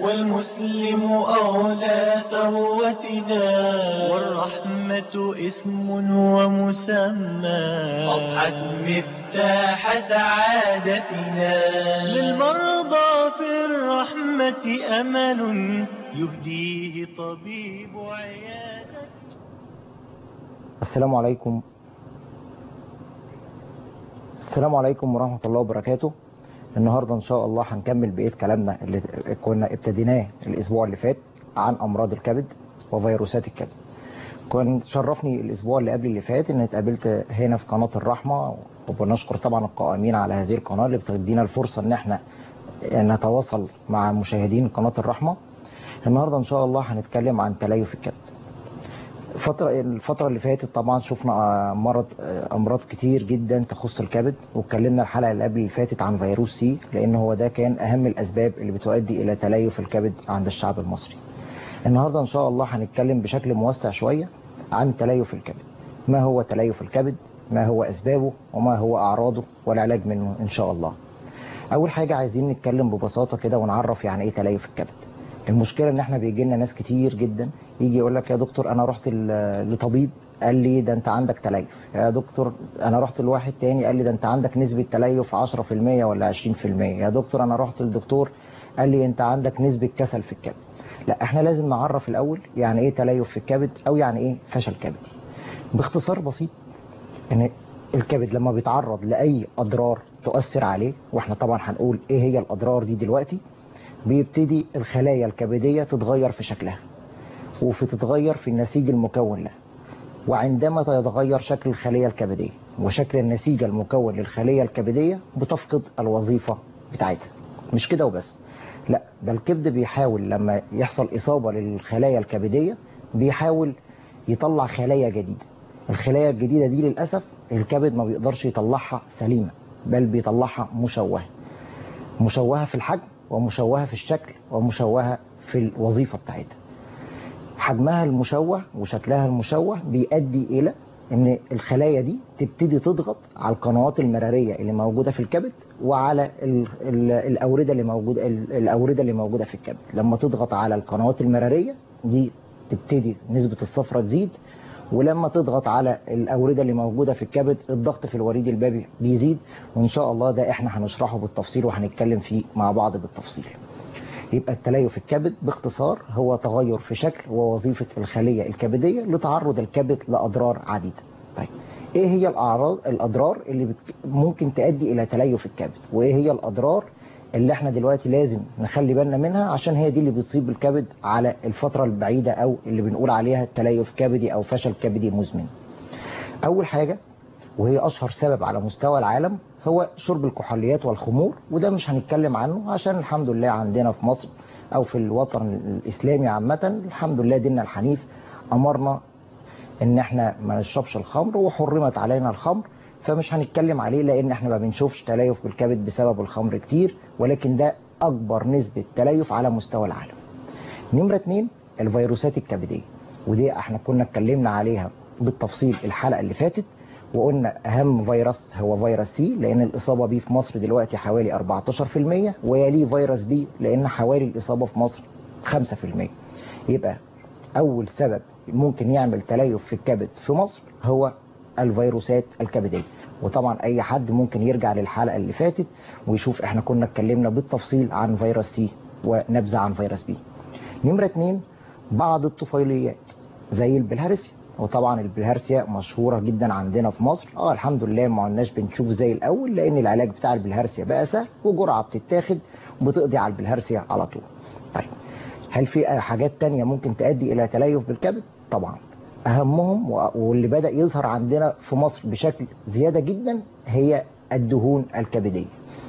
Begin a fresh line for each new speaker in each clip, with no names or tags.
والمسلم أولى ثروتنا والرحمة اسم ومسمى أضحت مفتاح سعادتنا للمرضى في الرحمة أمل يهديه طبيب عيادتنا
السلام عليكم السلام عليكم ورحمة الله وبركاته النهاردة ان شاء الله هنكمل بقية كلامنا اللي كنا ابتديناه الاسبوع اللي فات عن امراض الكبد وفيروسات الكبد كان شرفني الاسبوع اللي قبل اللي فات ان اتقابلت هنا في قناة الرحمة وبنشكر طبعا القائمين على هذه القناة اللي بتدينا الفرصة ان احنا نتواصل مع مشاهدين قناة الرحمة النهاردة ان شاء الله هنتكلم عن تليف الكبد الفترة الفترة اللي فاتت طبعا شفنا مرض امراض كتير جدا تخص الكبد واتكلمنا الحلقة اللي قبل اللي فاتت عن فيروس سي لان هو ده كان اهم الاسباب اللي بتؤدي الى تليف الكبد عند الشعب المصري النهاردة ان شاء الله هنتكلم بشكل موسع شوية عن تليف الكبد ما هو تليف الكبد ما هو اسبابه وما هو اعراضه والعلاج منه ان شاء الله اول حاجة عايزين نتكلم ببساطة كده ونعرف يعني ايه تليف الكبد المشكلة ان احنا بيجي لنا ناس كتير جدا يجي يقول لك يا دكتور انا رحت لطبيب قال لي ده انت عندك تليف يا دكتور انا رحت لواحد تاني قال لي ده انت عندك نسبة تليف 10% ولا 20% يا دكتور انا رحت للدكتور قال لي انت عندك نسبة كسل في الكبد لا احنا لازم نعرف الاول يعني ايه تليف في الكبد او يعني ايه فشل كبدي باختصار بسيط ان الكبد لما بيتعرض لاي اضرار تؤثر عليه واحنا طبعا هنقول ايه هي الاضرار دي دلوقتي بيبتدي الخلايا الكبدية تتغير في شكلها وفي تتغير في النسيج المكون لها وعندما يتغير شكل الخلية الكبدية وشكل النسيج المكون للخلية الكبدية بتفقد الوظيفة بتاعتها مش كده وبس لا ده الكبد بيحاول لما يحصل إصابة للخلايا الكبدية بيحاول يطلع خلايا جديدة الخلايا الجديدة دي للأسف الكبد ما بيقدرش يطلعها سليمة بل بيطلعها مشوهة مشوهة في الحجم ومشوهة في الشكل ومشوهة في الوظيفة بتاعتها حجمها المشوه وشكلها المشوه بيؤدي إلى ان الخلايا دي تبتدي تضغط على القنوات المرارية اللي موجودة في الكبد وعلى ال ال الأوردة اللي موجودة الأوردة اللي موجودة في الكبد لما تضغط على القنوات المرارية دي تبتدي نسبة الصفرة تزيد ولما تضغط على الأوردة اللي موجودة في الكبد الضغط في الوريد البابي بيزيد وإن شاء الله ده إحنا هنشرحه بالتفصيل وهنتكلم فيه مع بعض بالتفصيل يبقى التليف الكبد باختصار هو تغير في شكل ووظيفة الخلية الكبدية لتعرض الكبد لأضرار عديدة طيب ايه هي الأعراض الأضرار اللي بت... ممكن تؤدي إلى تليف الكبد وايه هي الأضرار اللي احنا دلوقتي لازم نخلي بالنا منها عشان هي دي اللي بتصيب الكبد على الفترة البعيدة او اللي بنقول عليها التليف كبدي او فشل كبدي مزمن اول حاجة وهي اشهر سبب على مستوى العالم هو شرب الكحوليات والخمور وده مش هنتكلم عنه عشان الحمد لله عندنا في مصر او في الوطن الاسلامي عامة الحمد لله ديننا الحنيف امرنا ان احنا ما نشربش الخمر وحرمت علينا الخمر فمش هنتكلم عليه لان احنا ما بنشوفش تليف بالكبد بسبب الخمر كتير ولكن ده اكبر نسبة تليف على مستوى العالم نمرة اتنين الفيروسات الكبدية ودي احنا كنا اتكلمنا عليها بالتفصيل الحلقة اللي فاتت وقلنا اهم فيروس هو فيروس سي لان الاصابة بيه في مصر دلوقتي حوالي 14% ويليه فيروس بي لان حوالي الاصابة في مصر 5% يبقى اول سبب ممكن يعمل تليف في الكبد في مصر هو الفيروسات الكبدية وطبعا اي حد ممكن يرجع للحلقة اللي فاتت ويشوف احنا كنا اتكلمنا بالتفصيل عن فيروس سي ونبذة عن فيروس بي نمرة اتنين بعض الطفيليات زي البلهارسيا وطبعا البلهارسيا مشهورة جدا عندنا في مصر اه الحمد لله ما عدناش بنشوف زي الاول لان العلاج بتاع البلهارسيا بقى سهل وجرعة بتتاخد وبتقضي على البلهارسيا على طول طيب هل في حاجات تانية ممكن تؤدي الى تليف بالكبد طبعا اهمهم واللي بدأ يظهر عندنا في مصر بشكل زيادة جدا هي الدهون الكبدية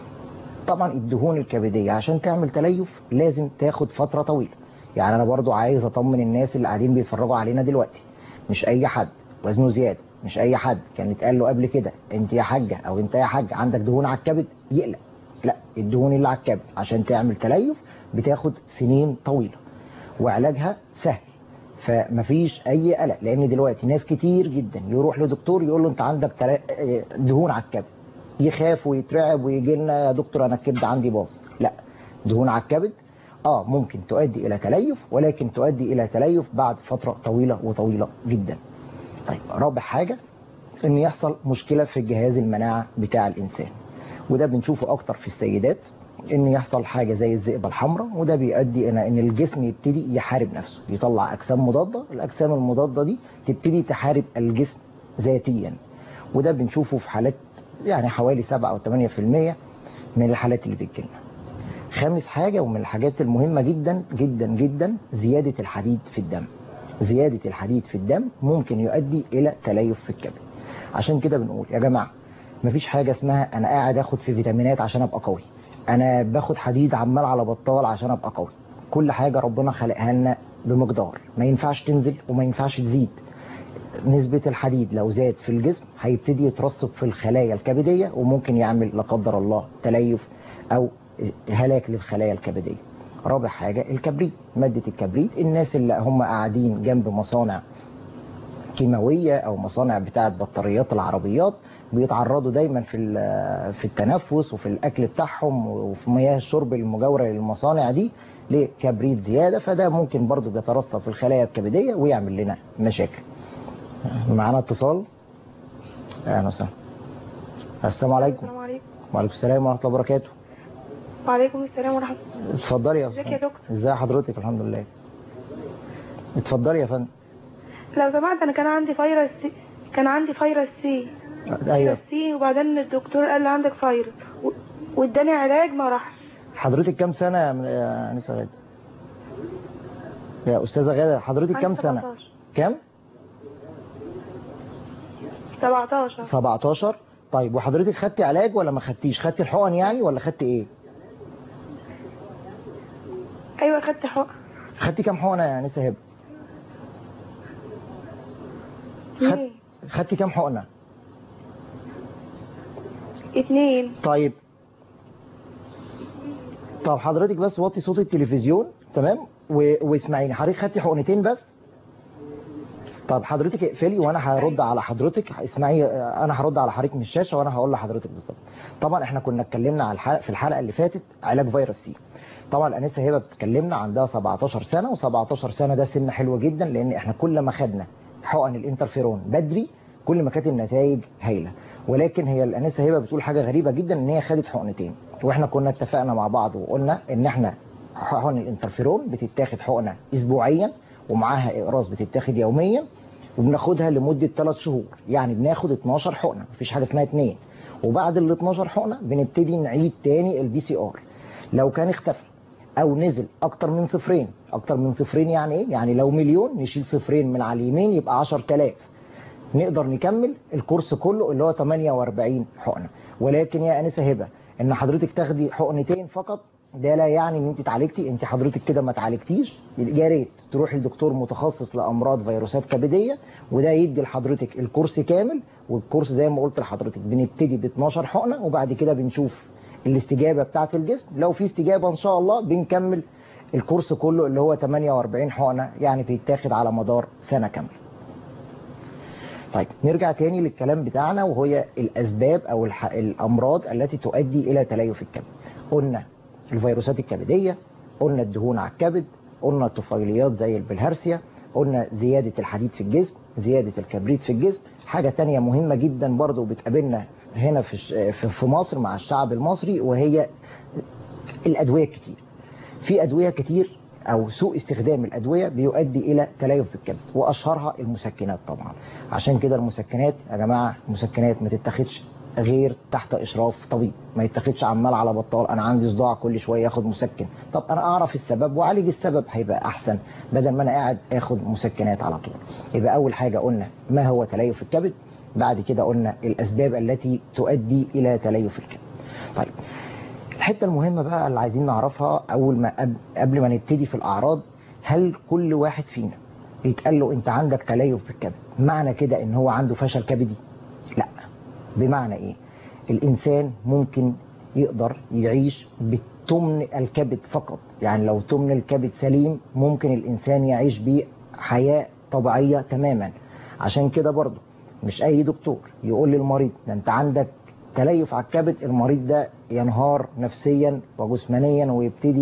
طبعا الدهون الكبدية عشان تعمل تليف لازم تاخد فترة طويلة يعني انا برضو عايز اطمن الناس اللي قاعدين بيتفرجوا علينا دلوقتي مش اي حد وزنه زيادة مش اي حد كان اتقال له قبل كده انت يا حاجة او انت يا حاج عندك دهون على الكبد يقلق لا الدهون اللي على الكبد عشان تعمل تليف بتاخد سنين طويلة وعلاجها سهل فمفيش اي قلق لان دلوقتي ناس كتير جدا يروح لدكتور يقول له انت عندك تلا... دهون على الكبد يخاف ويترعب ويجي لنا يا دكتور انا الكبد عندي باظ لا دهون على الكبد اه ممكن تؤدي الى تليف ولكن تؤدي الى تليف بعد فترة طويلة وطويلة جدا طيب رابع حاجة ان يحصل مشكلة في الجهاز المناعة بتاع الانسان وده بنشوفه اكتر في السيدات ان يحصل حاجة زي الذئبة الحمراء وده بيؤدي الى ان الجسم يبتدي يحارب نفسه يطلع اجسام مضادة الاجسام المضادة دي تبتدي تحارب الجسم ذاتيا وده بنشوفه في حالات يعني حوالي 7 او 8% من الحالات اللي بتجيلنا خامس حاجة ومن الحاجات المهمة جدا جدا جدا زيادة الحديد في الدم زيادة الحديد في الدم ممكن يؤدي إلى تليف في الكبد عشان كده بنقول يا جماعة مفيش حاجة اسمها أنا قاعد أخد في فيتامينات عشان أبقى قوي أنا باخد حديد عمال على بطال عشان أبقى قوي كل حاجة ربنا خلقها لنا بمقدار ما ينفعش تنزل وما ينفعش تزيد نسبة الحديد لو زاد في الجسم هيبتدي يترسب في الخلايا الكبدية وممكن يعمل لا قدر الله تليف أو هلاك للخلايا الكبدية رابع حاجة الكبريت مادة الكبريت الناس اللي هم قاعدين جنب مصانع كيماوية او مصانع بتاعة بطاريات العربيات بيتعرضوا دايما في في التنفس وفي الاكل بتاعهم وفي مياه الشرب المجاورة للمصانع دي لكبريت زيادة فده ممكن برضو بيترسب في الخلايا الكبدية ويعمل لنا مشاكل معانا اتصال اهلا وسهلا السلام عليكم
السلام عليكم
وعليكم السلام ورحمة الله وبركاته
وعليكم السلام ورحمة الله
اتفضلي يا
ازيك يا دكتور
ازي حضرتك الحمد لله اتفضلي يا فندم
لو سمحت انا كان عندي فيروس سي كان عندي فيروس سي
ايوه
فيروس سي وبعدين الدكتور قال لي عندك فيروس و- واداني علاج ما راحش
حضرتك كام سنة يا من- يا انسة غادة يا استاذة غادة حضرتك كام
عندي
سنة
17
كام
17
17 طيب وحضرتك خدتي علاج ولا ما خدتيش خدتي الحقن يعني ولا خدتي ايه
ايوه خدت حقن
خدتي كام حقنة يا انسة هبة خد...
اتنين
خدتي كام حقنة
اتنين
طيب طب حضرتك بس وطي صوت التلفزيون تمام و... واسمعيني حضرتك خدتي حقنتين بس طب حضرتك اقفلي وانا هرد على حضرتك اسمعي آه، انا هرد على حضرتك من الشاشه وانا هقول لحضرتك بالظبط طبعا احنا كنا اتكلمنا على الحلقه في الحلقه اللي فاتت علاج فيروس سي طبعا الانسه هبه بتتكلمنا عندها 17 سنه و17 سنه ده سن حلو جدا لان احنا كل ما خدنا حقن الانترفيرون بدري كل ما كانت النتائج هايله ولكن هي الانسه هبه بتقول حاجه غريبه جدا ان هي خدت حقنتين واحنا كنا اتفقنا مع بعض وقلنا ان احنا حقن الانترفيرون بتتاخد حقنه اسبوعيا ومعاها اقراص بتتاخد يوميا وبناخدها لمده 3 شهور يعني بناخد 12 حقنه مفيش حاجه اسمها 2 وبعد ال 12 حقنه بنبتدي نعيد تاني البي سي ار لو كان اختفى او نزل اكتر من صفرين اكتر من صفرين يعني ايه يعني لو مليون نشيل صفرين من على اليمين يبقى 10000 نقدر نكمل الكورس كله اللي هو 48 حقنه ولكن يا انسه هبه ان حضرتك تاخدي حقنتين فقط ده لا يعني ان انت اتعالجتي انت حضرتك كده ما اتعالجتيش يا ريت تروحي لدكتور متخصص لامراض فيروسات كبديه وده يدي لحضرتك الكورس كامل والكورس زي ما قلت لحضرتك بنبتدي ب 12 حقنه وبعد كده بنشوف الاستجابه بتاعه الجسم لو في استجابه ان شاء الله بنكمل الكورس كله اللي هو 48 حقنه يعني بيتاخد على مدار سنه كامله طيب نرجع تاني للكلام بتاعنا وهي الأسباب أو الح... الأمراض التي تؤدي إلى تليف الكبد قلنا الفيروسات الكبدية قلنا الدهون على الكبد قلنا الطفيليات زي البلهارسيا قلنا زيادة الحديد في الجسم زيادة الكبريت في الجسم حاجة تانية مهمة جدا برضو بتقابلنا هنا في الش- في في مصر مع الشعب المصري وهي الأدوية الكتير في أدوية كتير أو سوء استخدام الأدوية بيؤدي إلى تليف في الكبد وأشهرها المسكنات طبعا عشان كده المسكنات يا جماعة المسكنات ما تتاخدش غير تحت إشراف طبيب ما يتاخدش عمال على بطال أنا عندي صداع كل شوية ياخد مسكن طب أنا أعرف السبب وأعالج السبب هيبقى أحسن بدل ما أنا قاعد آخد مسكنات على طول يبقى أول حاجة قلنا ما هو تليف الكبد بعد كده قلنا الأسباب التي تؤدي إلى تليف الكبد طيب الحته المهمه بقى اللي عايزين نعرفها اول ما قبل, قبل ما نبتدي في الاعراض هل كل واحد فينا يتقال له انت عندك تليف في الكبد معنى كده ان هو عنده فشل كبدي لا بمعنى ايه الانسان ممكن يقدر يعيش بالتمن الكبد فقط يعني لو تمن الكبد سليم ممكن الانسان يعيش بيه حياه طبيعيه تماما عشان كده برضه مش اي دكتور يقول للمريض ده انت عندك تليف على الكبد المريض ده ينهار نفسيا وجسمانيا ويبتدي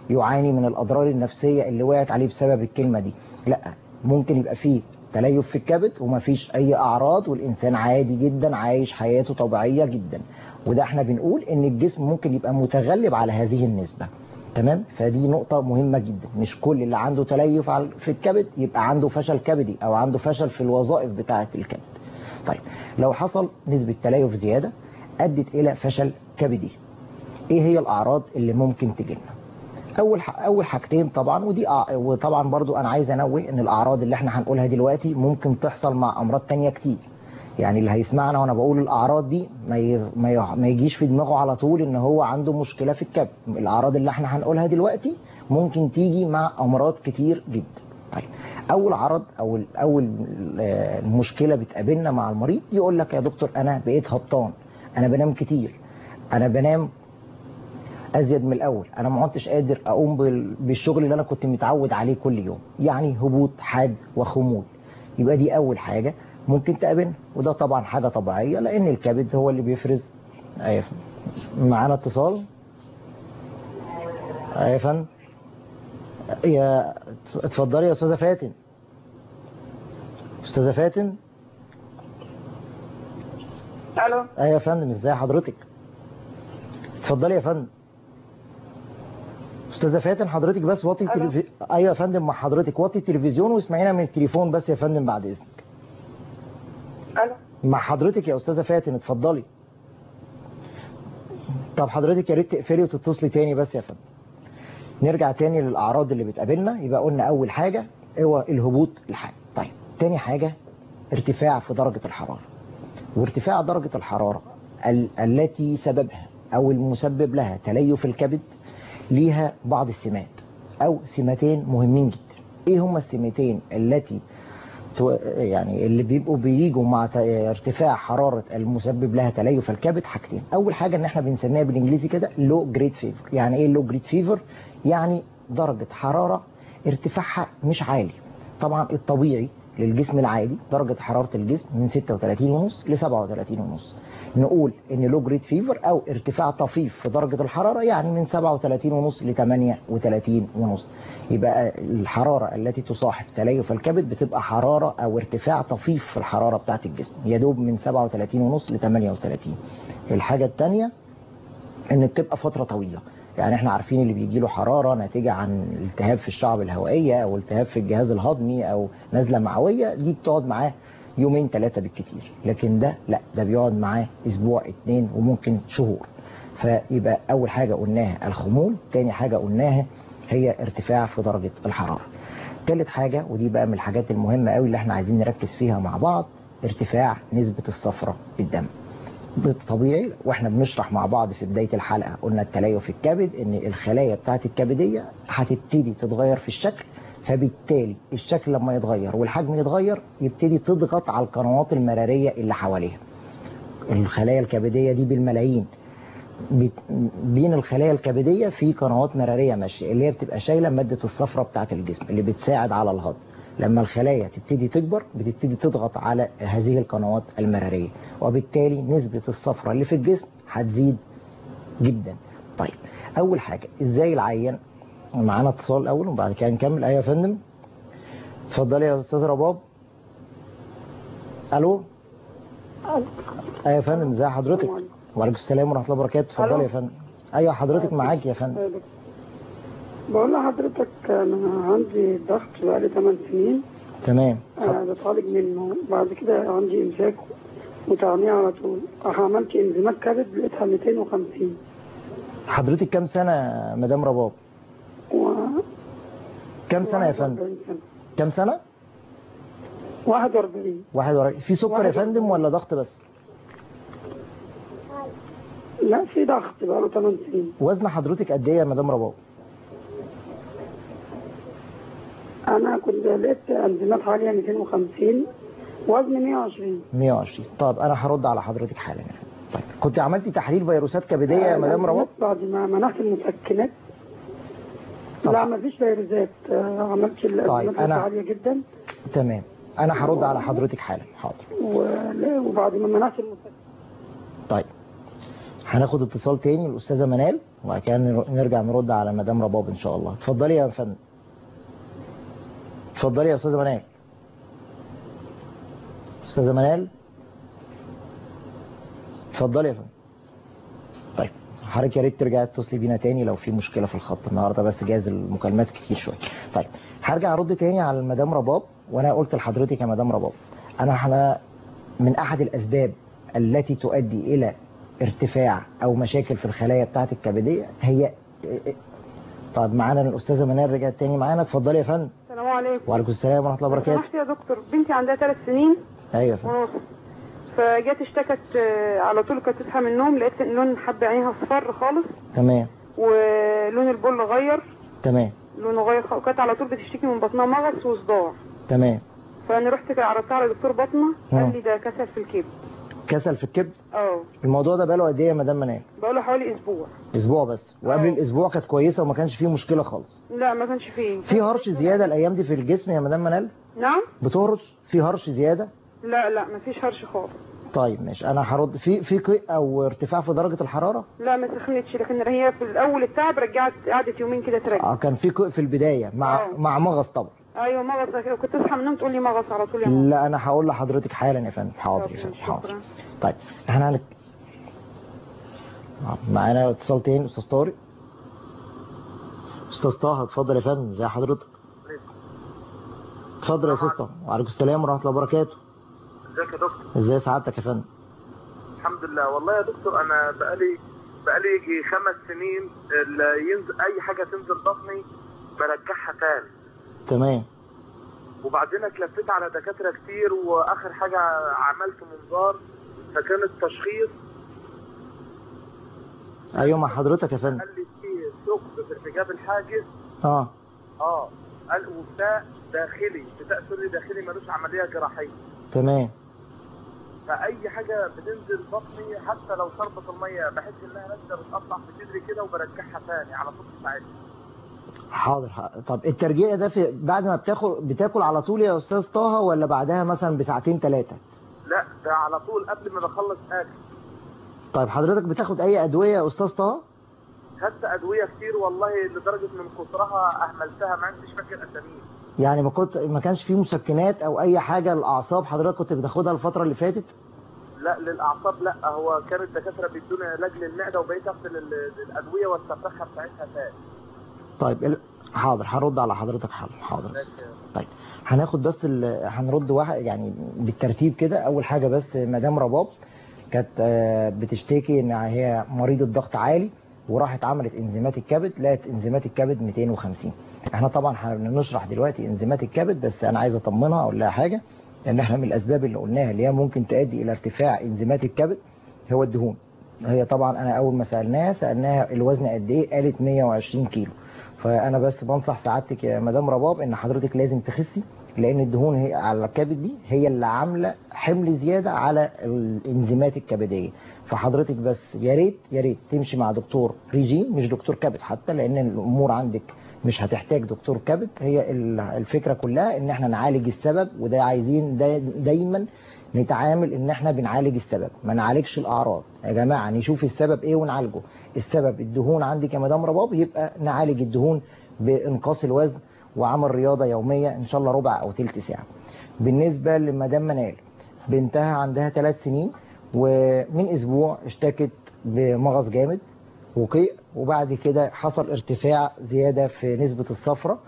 يعاني من الاضرار النفسيه اللي وقعت عليه بسبب الكلمه دي لا ممكن يبقى فيه تليف في الكبد ومفيش اي اعراض والانسان عادي جدا عايش حياته طبيعيه جدا وده احنا بنقول ان الجسم ممكن يبقى متغلب على هذه النسبه تمام فدي نقطة مهمة جدا مش كل اللي عنده تليف على- في الكبد يبقى عنده فشل كبدي او عنده فشل في الوظائف بتاعة الكبد طيب لو حصل نسبة تليف زيادة ادت الى فشل كبدي ايه هي الاعراض اللي ممكن تجيلنا اول ح... اول حاجتين طبعا ودي أع... وطبعا برضو انا عايز انوه ان الاعراض اللي احنا هنقولها دلوقتي ممكن تحصل مع امراض تانية كتير يعني اللي هيسمعنا وانا بقول الاعراض دي ما ي... ما, ي... ما يجيش في دماغه على طول ان هو عنده مشكله في الكبد الاعراض اللي احنا هنقولها دلوقتي ممكن تيجي مع امراض كتير جدا طيب اول عرض او ال- اول آه، مشكله بتقابلنا مع المريض يقول لك يا دكتور انا بقيت هبطان انا بنام كتير انا بنام ازيد من الاول انا ما عدتش قادر اقوم بال- بالشغل اللي انا كنت متعود عليه كل يوم يعني هبوط حاد وخمول يبقى دي اول حاجه ممكن تقابلنا وده طبعا حاجه طبيعيه لان الكبد هو اللي بيفرز أيوة. معانا اتصال أيوة يا فندم يا اتفضلي يا استاذه فاتن استاذه فاتن
الو
ايوه يا فندم ازاي حضرتك اتفضلي يا فندم استاذه فاتن حضرتك بس وطي
ألو.
التلفزيون ايوه يا فندم مع حضرتك وطي التلفزيون واسمعينا من التليفون بس يا فندم بعد اذنك
الو
مع حضرتك يا استاذه فاتن اتفضلي طب حضرتك يا ريت تقفلي وتتصلي تاني بس يا فندم نرجع تاني للاعراض اللي بتقابلنا يبقى قلنا اول حاجه هو الهبوط الحاد طيب تاني حاجه ارتفاع في درجه الحراره وارتفاع درجه الحراره ال- التي سببها او المسبب لها تليف الكبد ليها بعض السمات او سمتين مهمين جدا ايه هما السمتين التي تو- يعني اللي بيبقوا بيجوا مع ت- ارتفاع حرارة المسبب لها تليف الكبد حاجتين اول حاجة ان احنا بنسميها بالانجليزي كده لو جريد فيفر يعني ايه لو جريد فيفر يعني درجة حرارة ارتفاعها مش عالي طبعا الطبيعي للجسم العادي درجة حرارة الجسم من 36 ونص ل 37 ونص نقول ان لو جريد فيفر او ارتفاع طفيف في درجة الحرارة يعني من 37 ونص ل 38 ونص يبقى الحرارة التي تصاحب تليف الكبد بتبقى حرارة او ارتفاع طفيف في الحرارة بتاعت الجسم يدوب من 37 ونص ل 38 الحاجة الثانية ان بتبقى فترة طويلة يعني احنا عارفين اللي بيجي له حرارة ناتجة عن التهاب في الشعب الهوائية او التهاب في الجهاز الهضمي او نزلة معوية دي بتقعد معاه يومين ثلاثة بالكتير لكن ده لا ده بيقعد معاه اسبوع اتنين وممكن شهور فيبقى اول حاجة قلناها الخمول تاني حاجة قلناها هي ارتفاع في درجة الحرارة تالت حاجة ودي بقى من الحاجات المهمة قوي اللي احنا عايزين نركز فيها مع بعض ارتفاع نسبة الصفرة في الدم بالطبيعي واحنا بنشرح مع بعض في بداية الحلقة قلنا التليف في الكبد ان الخلايا بتاعت الكبدية هتبتدي تتغير في الشكل فبالتالي الشكل لما يتغير والحجم يتغير يبتدي تضغط على القنوات المرارية اللي حواليها الخلايا الكبدية دي بالملايين بت- بين الخلايا الكبدية في قنوات مرارية ماشية اللي هي بتبقى شايلة مادة الصفرة بتاعت الجسم اللي بتساعد على الهضم لما الخلايا تبتدي تكبر بتبتدي تضغط على هذه القنوات المرارية وبالتالي نسبة الصفرة اللي في الجسم هتزيد جدا طيب أول حاجة إزاي العيان معانا اتصال الأول وبعد كده نكمل أيوة يا فندم اتفضلي يا أستاذ رباب ألو أيوة يا فندم ازي حضرتك وعليكم السلام ورحمة الله وبركاته اتفضلي
ألو.
يا فندم أيوة حضرتك معاك يا فندم
بقول لحضرتك انا عندي ضغط بقالي 8 سنين
تمام
انا بتعالج منه بعد كده عندي امساك وتعمية على طول عملت انزيمات كبد لقيتها 250
حضرتك كام سنة يا مدام رباب
و
كام سنة يا فندم
41 سنة.
كام سنة
41
41 في سكر يا فندم ولا ضغط بس
لا في ضغط بقاله 8 سنين
وزن حضرتك قد ايه يا مدام رباب
انا كنت لقيت انزيمات عالية 250 وزن 120
120 طب انا هرد على حضرتك حالا يا فندم. طيب كنت عملتي تحليل فيروسات كبدية يا مدام رباب
بعد ما منحت المسكنات
طب.
لا ما فيش فيروسات آه، عملت الانزيمات
أنا-
عالية جدا
تمام انا هرد على حضرتك حالا حاضر
ولا- وبعد ما منعت المسكن
طيب هناخد اتصال تاني من الاستاذه منال وبعد كده نر- نرجع نرد على مدام رباب ان شاء الله اتفضلي يا فندم اتفضلي يا استاذه منال استاذه منال اتفضلي يا فندم طيب حضرتك يا ريت ترجعي تتصلي بينا تاني لو في مشكله في الخط النهارده بس جاز المكالمات كتير شويه طيب هرجع ارد تاني على مدام رباب وانا قلت لحضرتك يا مدام رباب انا احنا من احد الاسباب التي تؤدي الى ارتفاع او مشاكل في الخلايا بتاعه الكبديه هي طيب معانا الاستاذه منال رجعت تاني معانا اتفضلي يا فندم
السلام عليكم
وعليكم السلام ورحمه الله
لو
وبركاته
سمحت يا دكتور بنتي عندها ثلاث سنين
ايوه يا فندم
ونص فجت اشتكت آه، على طول كانت تصحى من النوم لقيت ان لون حب عينيها اصفر خالص
تمام
ولون البول غير
تمام
لونه غير خالص وكانت على طول بتشتكي من بطنها مغص وصداع
تمام
فانا رحت كده عرضتها على دكتور بطنه
آه.
قال لي ده كسل في الكبد
كسل في الكبد
اه
الموضوع ده بقاله قد ايه يا مدام منال
بقاله حوالي اسبوع
اسبوع بس وقبل
آه.
الاسبوع كانت كويسه وما كانش فيه مشكله خالص
لا ما كانش فيه
في هرش زياده الايام دي في الجسم يا مدام منال
نعم
بتهرش في هرش زياده
لا لا ما فيش هرش خالص
طيب ماشي انا هرد في في قيء او ارتفاع في درجه الحراره
لا ما سخنتش لكن هي في الاول التعب رجعت قعدت يومين كده ترجع
اه كان في قيء في البدايه مع
آه.
مع مغص طبعا
ايوه مغص كده كنت تصحى من النوم تقول لي مغص على طول يا ماما
لا انا هقول لحضرتك حالا يا فندم حاضر يا
طب
فندم
ماشي،
حاضر
شكرا.
طيب احنا هنك آه، معانا اتصال تاني استاذ طارق استاذ طه اتفضل يا فندم زي حضرتك اتفضل يا استاذ طه وعليكم السلام ورحمه الله وبركاته
ازيك يا دكتور
ازاي سعادتك يا فندم
الحمد لله والله يا دكتور انا بقالي بقالي يجي خمس سنين ال- ينزل اي حاجه تنزل بطني برجعها تاني
تمام
وبعدين اتلفيت على دكاتره كتير واخر حاجه عملت منظار فكان التشخيص
ايوه مع حضرتك يا فندم
قال لي فيه ثقب في ارتجاب الحاجز
اه
اه قال وبتاع داخلي بتاع سوري داخلي ملوش عمليه جراحيه
تمام
فاي حاجه بتنزل بطني حتى لو شربت الميه بحس انها نازله بتقطع في صدري كده وبرجعها تاني على طول ساعتها
حاضر ح- طب الترجيع ده في بعد ما بتاكل بتاكل على طول يا استاذ طه ولا بعدها مثلا بساعتين ثلاثه
لا ده على طول قبل ما بخلص اكل
طيب حضرتك بتاخد اي ادويه يا استاذ طه
خدت ادويه كتير والله لدرجه من كثرها اهملتها ما عنديش فاكر اساميها
يعني ما كنت ما كانش فيه مسكنات او اي حاجه للاعصاب حضرتك كنت بتاخدها الفتره اللي فاتت
لا للاعصاب لا هو كان الدكاتره بيدوني علاج للمعده وبقيت اخد ال- ال- الادويه واستفرغها بتاعتها تاني
طيب ال- حاضر هرد على حضرتك حاضر حاضر
ماشي.
طيب هناخد بس ال... هنرد واحد يعني بالترتيب كده اول حاجه بس مدام رباب كانت آه، بتشتكي ان هي مريضه ضغط عالي وراحت عملت انزيمات الكبد لقت انزيمات الكبد 250 احنا طبعا هنشرح دلوقتي انزيمات الكبد بس انا عايز اطمنها اقول لها حاجه ان احنا من الاسباب اللي قلناها اللي هي ممكن تؤدي الى ارتفاع انزيمات الكبد هو الدهون هي طبعا انا اول ما سالناها سالناها الوزن قد ايه قالت 120 كيلو فانا بس بنصح سعادتك يا مدام رباب ان حضرتك لازم تخسي لان الدهون هي على الكبد دي هي اللي عامله حمل زياده على الانزيمات الكبديه فحضرتك بس يا ريت يا ريت تمشي مع دكتور ريجيم مش دكتور كبد حتى لان الامور عندك مش هتحتاج دكتور كبد هي ال- الفكره كلها ان احنا نعالج السبب وده عايزين دا دايما نتعامل ان احنا بنعالج السبب ما نعالجش الاعراض يا جماعه نشوف السبب ايه ونعالجه السبب الدهون عندك يا مدام رباب يبقى نعالج الدهون بانقاص الوزن وعمل رياضه يوميه ان شاء الله ربع او تلت ساعه بالنسبه لمدام منال بنتها عندها ثلاث سنين ومن اسبوع اشتكت بمغص جامد وقيء وبعد كده حصل ارتفاع زياده في نسبه الصفرة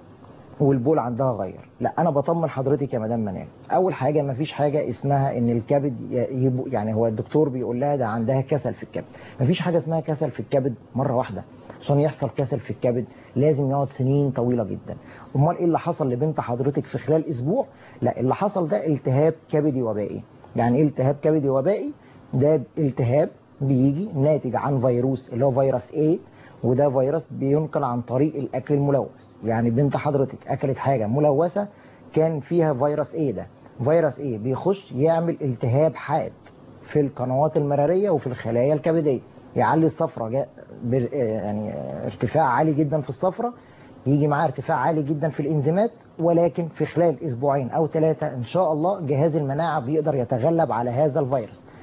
والبول عندها غير لا انا بطمن حضرتك يا مدام منال اول حاجه ما فيش حاجه اسمها ان الكبد ي- يبو يعني هو الدكتور بيقول لها ده عندها كسل في الكبد ما فيش حاجه اسمها كسل في الكبد مره واحده عشان يحصل كسل في الكبد لازم يقعد سنين طويله جدا امال ايه اللي حصل لبنت حضرتك في خلال اسبوع لا اللي حصل ده التهاب كبدي وبائي يعني ايه التهاب كبدي وبائي ده التهاب بيجي ناتج عن فيروس اللي هو فيروس A وده فيروس بينقل عن طريق الاكل الملوث يعني بنت حضرتك اكلت حاجه ملوثه كان فيها فيروس A ده فيروس A بيخش يعمل التهاب حاد في القنوات المراريه وفي الخلايا الكبديه يعلي الصفرة جا- بر- يعني ارتفاع عالي جدا في الصفرة يجي معاه ارتفاع عالي جدا في الانزيمات ولكن في خلال اسبوعين او ثلاثه ان شاء الله جهاز المناعه بيقدر يتغلب على هذا الفيروس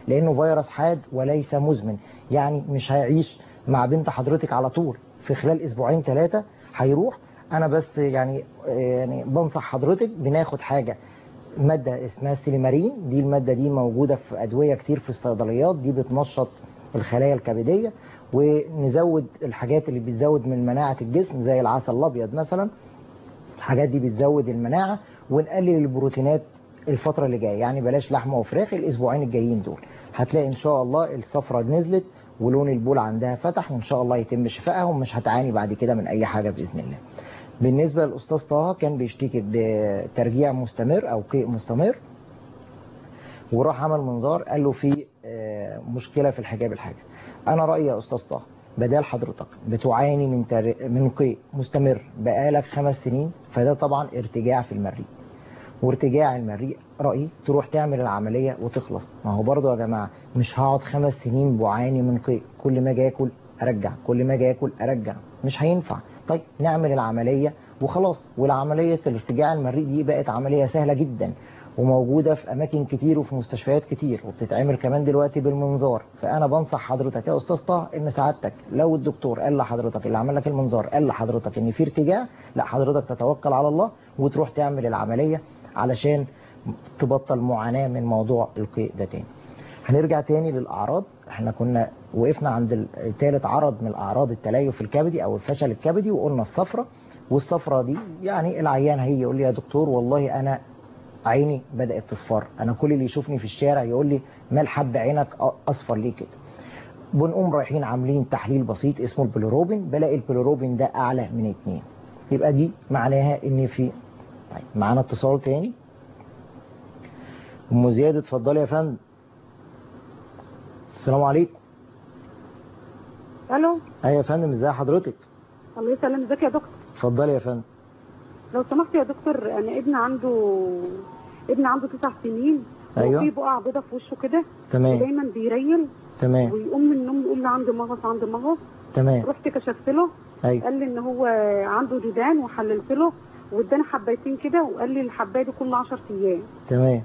لانه فيروس حاد وليس مزمن يعني مش هيعيش مع بنت حضرتك على طول في خلال اسبوعين ثلاثه هيروح انا بس يعني يعني بنصح حضرتك بناخد حاجه ماده اسمها السيليمارين دي الماده دي موجوده في ادويه كتير في الصيدليات دي بتنشط الخلايا الكبديه ونزود الحاجات اللي بتزود من مناعه الجسم زي العسل الابيض مثلا الحاجات دي بتزود المناعه ونقلل البروتينات الفتره اللي جايه يعني بلاش لحمه وفراخ الاسبوعين الجايين دول هتلاقي ان شاء الله الصفرة نزلت ولون البول عندها فتح وان شاء الله يتم شفائها ومش هتعاني بعد كده من اي حاجه باذن الله بالنسبه للاستاذ طه كان بيشتكي بترجيع مستمر او قيء مستمر وراح عمل منظار قال له في آه، مشكله في الحجاب الحاجز انا رايي يا استاذ طه بدال حضرتك بتعاني من تر... من قيء مستمر بقالك خمس سنين فده طبعا ارتجاع في المريء وارتجاع المريء رأيي تروح تعمل العملية وتخلص ما هو برضو يا جماعة مش هقعد خمس سنين بعاني من قيء كل ما اجي اكل ارجع كل ما اجي اكل ارجع مش هينفع طيب نعمل العملية وخلاص والعملية الارتجاع المريء دي بقت عملية سهلة جدا وموجودة في أماكن كتير وفي مستشفيات كتير وبتتعمل كمان دلوقتي بالمنظار فأنا بنصح حضرتك يا أستاذ طه إن سعادتك لو الدكتور قال لحضرتك اللي عمل لك المنظار قال لحضرتك إن في ارتجاع لا حضرتك تتوكل على الله وتروح تعمل العملية علشان تبطل معاناة من موضوع القيء ده تاني هنرجع تاني للأعراض احنا كنا وقفنا عند ثالث عرض من الأعراض التليف الكبدي أو الفشل الكبدي وقلنا الصفرة والصفرة دي يعني العيان هيجي يقول لي يا دكتور والله أنا عيني بدأت تصفر أنا كل اللي يشوفني في الشارع يقول لي مال حب عينك أصفر ليه كده بنقوم رايحين عاملين تحليل بسيط اسمه البلوروبين بلاقي البلوروبين ده أعلى من اتنين يبقى دي معناها ان في طيب معانا اتصال تاني ام زياد اتفضلي يا فندم السلام عليكم
الو
ايوه يا فندم ازي حضرتك
الله يسلم ازيك يا دكتور
اتفضلي يا فندم
لو سمحت يا دكتور انا ابن عنده ابن عنده تسع سنين
أيوة.
وفي بقع بيضة في وشه كده
تمام
ودايما بيريل
تمام
ويقوم من النوم يقول لي عندي مغص عندي مغص
تمام
رحت كشفت له
ايوه
قال لي ان هو عنده ديدان وحللت له واداني حبايتين كده وقال لي الحبايه دي كل 10 ايام
تمام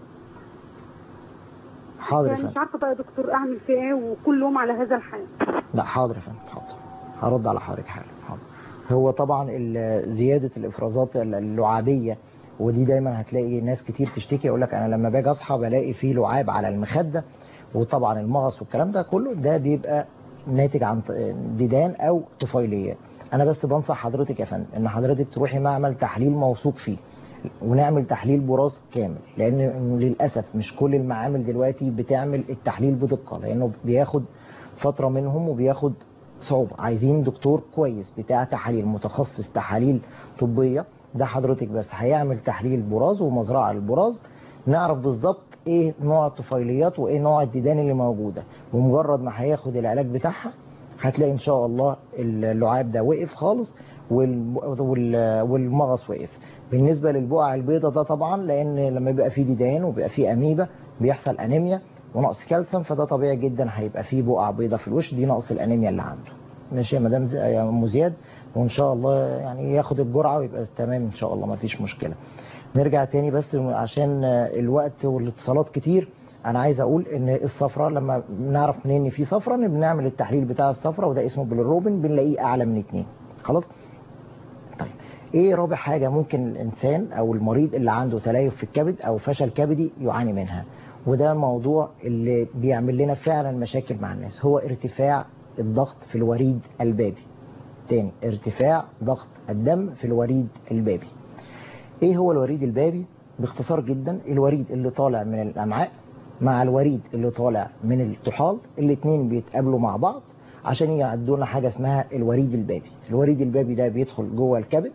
حاضر يا
يعني مش
فندم
عارفه بقى يا دكتور اعمل فيه ايه وكل يوم على هذا الحال
لا حاضر يا فندم حاضر هرد على حضرتك حالا حاضر هو طبعا ال- زيادة الإفرازات اللعابية ودي دايما هتلاقي ناس كتير تشتكي يقول لك أنا لما باجي أصحى بلاقي فيه لعاب على المخدة وطبعا المغص والكلام ده كله ده بيبقى ناتج عن ط- ديدان أو طفيليات أنا بس بنصح حضرتك يا فندم إن حضرتك تروحي معمل تحليل موثوق فيه ونعمل تحليل براز كامل لان للاسف مش كل المعامل دلوقتي بتعمل التحليل بدقه لانه بياخد فتره منهم وبياخد صعوبه عايزين دكتور كويس بتاع تحاليل متخصص تحاليل طبيه ده حضرتك بس هيعمل تحليل براز ومزرعه البراز نعرف بالظبط ايه نوع الطفيليات وايه نوع الديدان اللي موجوده ومجرد ما هياخد العلاج بتاعها هتلاقي ان شاء الله اللعاب ده وقف خالص وال- وال- والمغص وقف بالنسبه للبقع البيضاء ده طبعا لان لما بيبقى فيه ديدان وبيبقى فيه اميبا بيحصل انيميا ونقص كالسيوم فده طبيعي جدا هيبقى فيه بقع بيضاء في الوش دي نقص الانيميا اللي عنده ماشي يا مدام ز- يا ام زياد وان شاء الله يعني ياخد الجرعه ويبقى تمام ان شاء الله ما فيش مشكله نرجع تاني بس عشان الوقت والاتصالات كتير انا عايز اقول ان الصفرة لما بنعرف منين ان في صفرة ان بنعمل التحليل بتاع الصفرة وده اسمه بالروبين بنلاقيه اعلى من اتنين خلاص طيب ايه رابع حاجة ممكن الانسان او المريض اللي عنده تليف في الكبد او فشل كبدي يعاني منها وده موضوع اللي بيعمل لنا فعلا مشاكل مع الناس هو ارتفاع الضغط في الوريد البابي تاني ارتفاع ضغط الدم في الوريد البابي ايه هو الوريد البابي باختصار جدا الوريد اللي طالع من الامعاء مع الوريد اللي طالع من الطحال الاثنين بيتقابلوا مع بعض عشان يعدوا لنا حاجه اسمها الوريد البابي الوريد البابي ده بيدخل جوه الكبد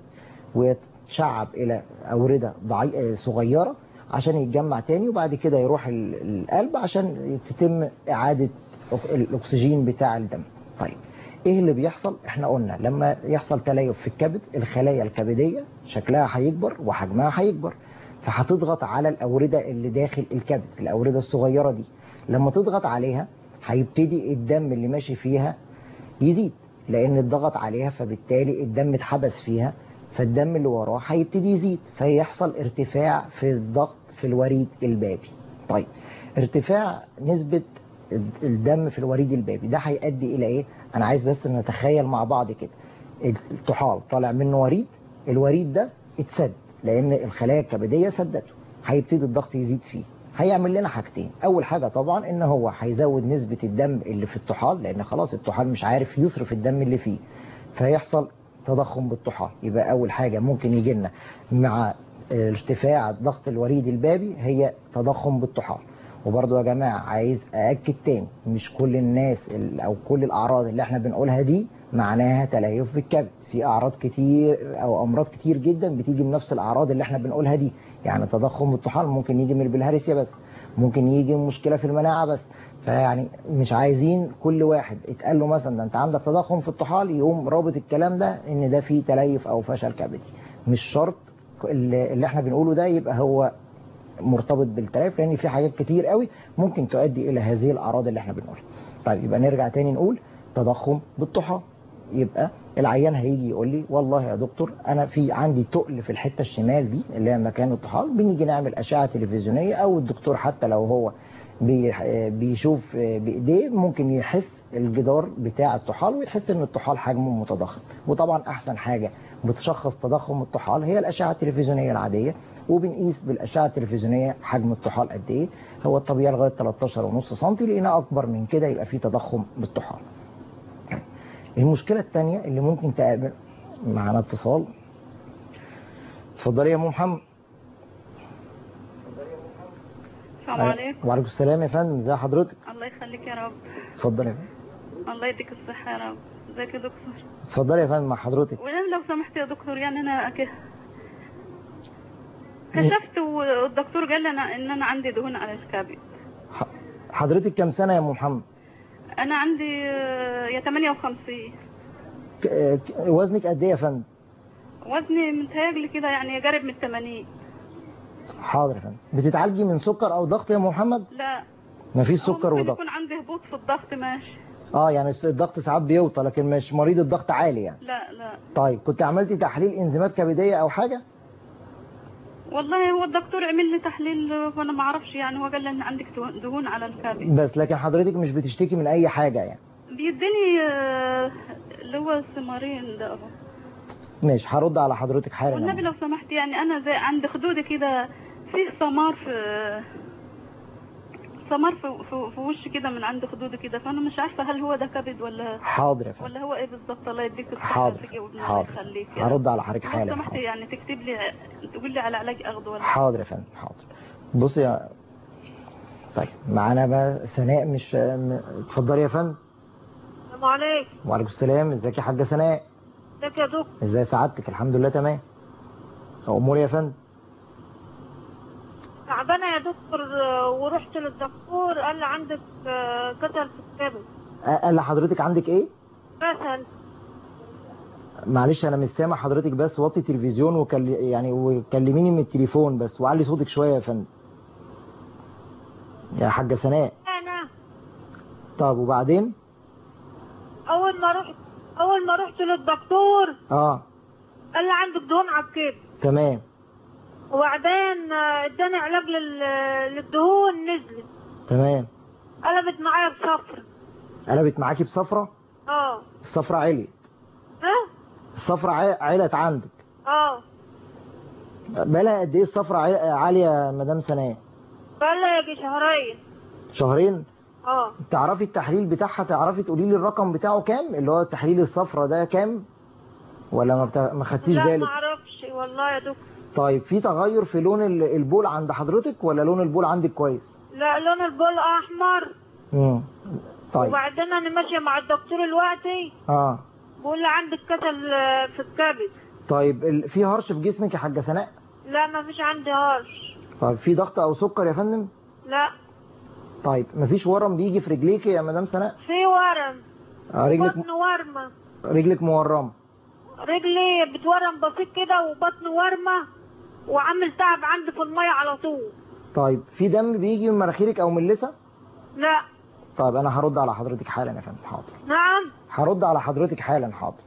ويتشعب الى اورده ضعي... صغيره عشان يتجمع تاني وبعد كده يروح ال- القلب عشان تتم اعاده أك- الاكسجين بتاع الدم طيب ايه اللي بيحصل احنا قلنا لما يحصل تليف في الكبد الخلايا الكبديه شكلها هيكبر وحجمها هيكبر فهتضغط على الاورده اللي داخل الكبد الاورده الصغيره دي لما تضغط عليها هيبتدي الدم اللي ماشي فيها يزيد لان الضغط عليها فبالتالي الدم اتحبس فيها فالدم اللي وراه هيبتدي يزيد فيحصل ارتفاع في الضغط في الوريد البابي طيب ارتفاع نسبة الدم في الوريد البابي ده هيؤدي الى ايه انا عايز بس نتخيل مع بعض كده الطحال طالع منه وريد الوريد ده اتسد لان الخلايا الكبديه سدته هيبتدي الضغط يزيد فيه هيعمل لنا حاجتين اول حاجه طبعا ان هو هيزود نسبه الدم اللي في الطحال لان خلاص الطحال مش عارف يصرف الدم اللي فيه فيحصل تضخم بالطحال يبقى اول حاجه ممكن يجي لنا مع ارتفاع ضغط الوريد البابي هي تضخم بالطحال وبرضه يا جماعه عايز ااكد تاني مش كل الناس او كل الاعراض اللي احنا بنقولها دي معناها تليف بالكبد في اعراض كتير او امراض كتير جدا بتيجي من نفس الاعراض اللي احنا بنقولها دي يعني تضخم الطحال ممكن يجي من البلهارسيا بس ممكن يجي من مشكله في المناعه بس فيعني مش عايزين كل واحد اتقال له مثلا ده انت عندك تضخم في الطحال يقوم رابط الكلام ده ان ده فيه تليف او فشل كبدي مش شرط اللي احنا بنقوله ده يبقى هو مرتبط بالتليف لان في حاجات كتير قوي ممكن تؤدي الى هذه الاعراض اللي احنا بنقولها طيب يبقى نرجع تاني نقول تضخم بالطحال يبقى العيان هيجي يقول لي والله يا دكتور انا في عندي تقل في الحته الشمال دي اللي هي مكان الطحال بنيجي نعمل اشعه تلفزيونيه او الدكتور حتى لو هو بيشوف بايديه ممكن يحس الجدار بتاع الطحال ويحس ان الطحال حجمه متضخم وطبعا احسن حاجه بتشخص تضخم الطحال هي الاشعه التلفزيونيه العاديه وبنقيس بالاشعه التلفزيونيه حجم الطحال قد ايه هو الطبيعي لغايه 13.5 سم لقينا اكبر من كده يبقى في تضخم بالطحال المشكله الثانيه اللي ممكن تقابل معانا اتصال اتفضلي يا ام محمد
السلام عليكم
وعليكم السلام يا فندم ازي حضرتك
الله يخليك يا رب
اتفضلي يا فندم
الله يديك الصحة يا رب ازيك يا دكتور
اتفضلي يا فندم مع حضرتك
وانا لو سمحت يا دكتور يعني انا ك... كشفت والدكتور قال لي أنا ان انا عندي دهون على الكبد
ح- حضرتك كام سنه يا ام محمد
انا عندي آه، يا 58
ك- ك- وزنك قد ايه يا فندم
وزني متهيألي كده يعني قريب من 80
حاضر يا فندم بتتعالجي من سكر او ضغط يا ام محمد
لا
مفيش
أو
سكر
ممكن
وضغط
يكون عندي هبوط في الضغط ماشي
اه يعني الضغط ساعات بيوطى لكن مش مريض الضغط عالي يعني
لا لا
طيب كنت عملتي تحليل انزيمات كبديه او حاجه
والله هو الدكتور عمل لي تحليل وانا ما اعرفش يعني هو قال لي ان عندك دهون- دهون على الكبد
بس لكن حضرتك مش بتشتكي من اي حاجه يعني
بيديني آه، اللي هو السمارين ده اهو
ماشي هرد على حضرتك حالا يا
والنبي
أم.
لو سمحت يعني انا زي عند خدودي كده فيه سمار في سمار في, في, في وشي كده من عند خدودي كده فانا مش عارفه هل هو ده كبد ولا
حاضر يا فندم
ولا هو ايه بالظبط الله يديك الصحه
حاضر
وتجاوبني الله
حاضر
يخليك يا رب.
هرد على حضرتك
لو
حالا
سمحت
حاضر.
يعني تكتب لي تقول لي على علاج اخده ولا
حاضر يا فندم حاضر بصي يا طيب معانا بقى سناء مش م- اتفضلي يا فندم
السلام عليكم
وعليكم السلام ازيك يا حاجه سناء
ازيك يا دكتور
ازاي سعادتك الحمد لله تمام اموري يا فندم
تعبانه يا دكتور آه، ورحت للدكتور قال لي عندك آه، كسل في الكبد
أ- قال لحضرتك عندك ايه
كسل
معلش انا مش سامع حضرتك بس وطي تلفزيون وكل... يعني وكلميني من التليفون بس وعلي صوتك شويه يا فندم يا حاجه سناء
انا
طب وبعدين
اول ما رحت اول ما رحت للدكتور
اه
قال لي عندك دهون على الكبد
تمام
وبعدين آه، اداني علاج لل- للدهون نزلت
تمام
قلبت معايا بصفر
قلبت معاكي بصفرة
اه
الصفرة عليت
ها
الصفرة ع- علت عندك
اه
بقالها قد ايه الصفرة عا- عالية يا مدام سناء
قال لي يجي شهرين
شهرين
اه
تعرفي التحليل بتاعها تعرفي تقولي لي الرقم بتاعه كام اللي هو تحليل الصفرة ده كام ولا ما, بتا... ما خدتيش
لا ما
بالك
اعرفش والله يا دكتور
طيب في تغير في لون ال- البول عند حضرتك ولا لون البول عندك كويس
لا لون البول احمر
امم طيب
وبعدين انا ماشيه مع الدكتور دلوقتي
اه
بقول لي عندك كسل آه، في الكبد
طيب ال... في هرش في جسمك يا حاجة سناء
لا ما فيش عندي هرش
طيب في ضغط او سكر يا فندم
لا
طيب مفيش ورم بيجي في رجليك يا مدام سناء
في ورم
آه رجلك
بطن ورمه
رجلك مورمة
رجلي بتورم بسيط كده وبطن ورمه وعامل تعب عندي في الميه على طول
طيب في دم بيجي من مناخيرك او من اللثه
لا
طيب انا هرد على حضرتك حالا يا فندم حاضر
نعم
هرد على حضرتك حالا حاضر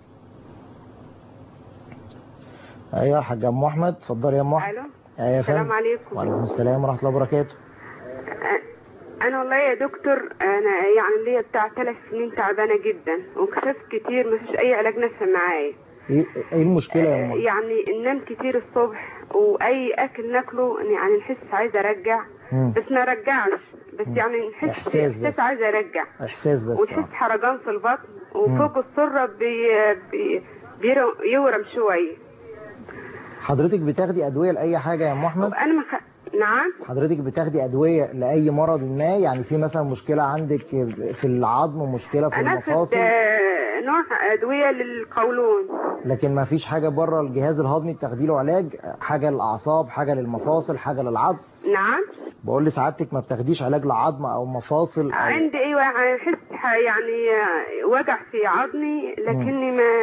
ايوه يا حاج ام احمد اتفضلي يا ام احمد
الو
ايوه يا
السلام
فندم
عليكم
وعليكم السلام ورحمه الله وبركاته
انا والله يا دكتور انا يعني ليا بتاع ثلاث سنين تعبانه جدا وكشفت كتير مفيش اي علاج نافع معايا
ايه ايه المشكله يا ام
يعني ننام كتير الصبح واي اكل ناكله يعني نحس عايزه ارجع
مم.
بس ما رجعش بس يعني نحس
إحساس بس.
احساس عايزه ارجع
احساس بس
وتحس
آه.
حرجان في البطن وفوق السره بي بي بيرو- يورم شويه
حضرتك بتاخدي ادويه لاي حاجه يا ام احمد
انا ما خ... نعم
حضرتك بتاخدي ادويه لاي مرض ما يعني في مثلا مشكله عندك في العظم مشكله في
انا اخد
المفاصل
آه، نوع ادويه للقولون
لكن ما فيش حاجه بره الجهاز الهضمي بتاخدي له علاج حاجه للاعصاب حاجه للمفاصل حاجه للعظم
نعم
بقول لسعادتك ما بتاخديش علاج لعظم او مفاصل أو
عندي ايوه احس ح- يعني آه، وجع في عظمي لكني ما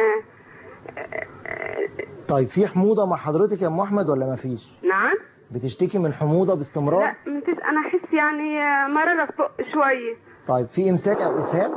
طيب في حموضه مع حضرتك يا ام احمد ولا ما فيش
نعم
بتشتكي من حموضه باستمرار
لا مفيش انا احس يعني آه، مراره فوق شويه
طيب في امساك او اسهال